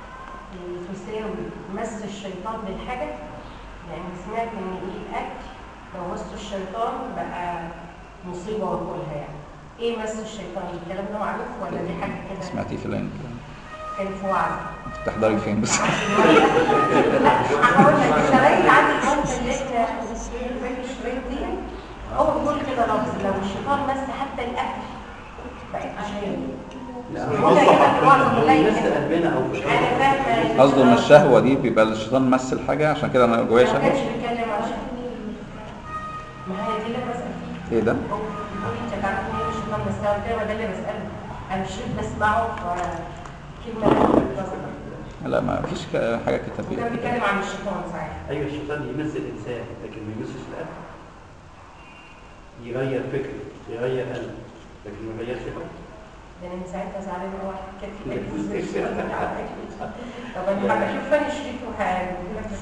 تساوي مس الشيطان للحاجة؟ يعني سمعت إن إيه الأكل لو مس الشيطان بقى مصيبة وكلها يعني. إيه مس الشيطان؟ الكلام ده معروف ولا دي حاجة كده؟ سمعتيه في العين كان في وعد. انت بتحضري فين بس لا هقول لك الشرايط عندي المنطقة اللي احنا فاكر الشرايط دي هو بيقول كده لفظ لو الشيطان مس حتى الأكل بقت مشكلة. هو كده في وعظ قليل الناس كده. قلبنا او أنا فاهمة قصده ان الشهوه دي بيبقى الشيطان مثل حاجه عشان كده انا جوايا ما كانش شهوه بيتكلم عن شهوة. ما هي دي اللي بسأل فيه ايه ده هو بيقول انت تعرف ان هي الشيطان بسأل كده ما ده اللي بسأله انا شريط بسمعه كلمة لا ما فيش ك- حاجه كتابيه وكان كده بيتكلم عن الشيطان ساعتها ايوه الشيطان يمس الانسان لكن ما يمسش القلب يغير فكره يغير قلب لكن ما يغيرش القلب ده انا من ساعتها زعلان هو كان في تلفزيون طب انا هبقى اشوف فاني شريط وهقول لك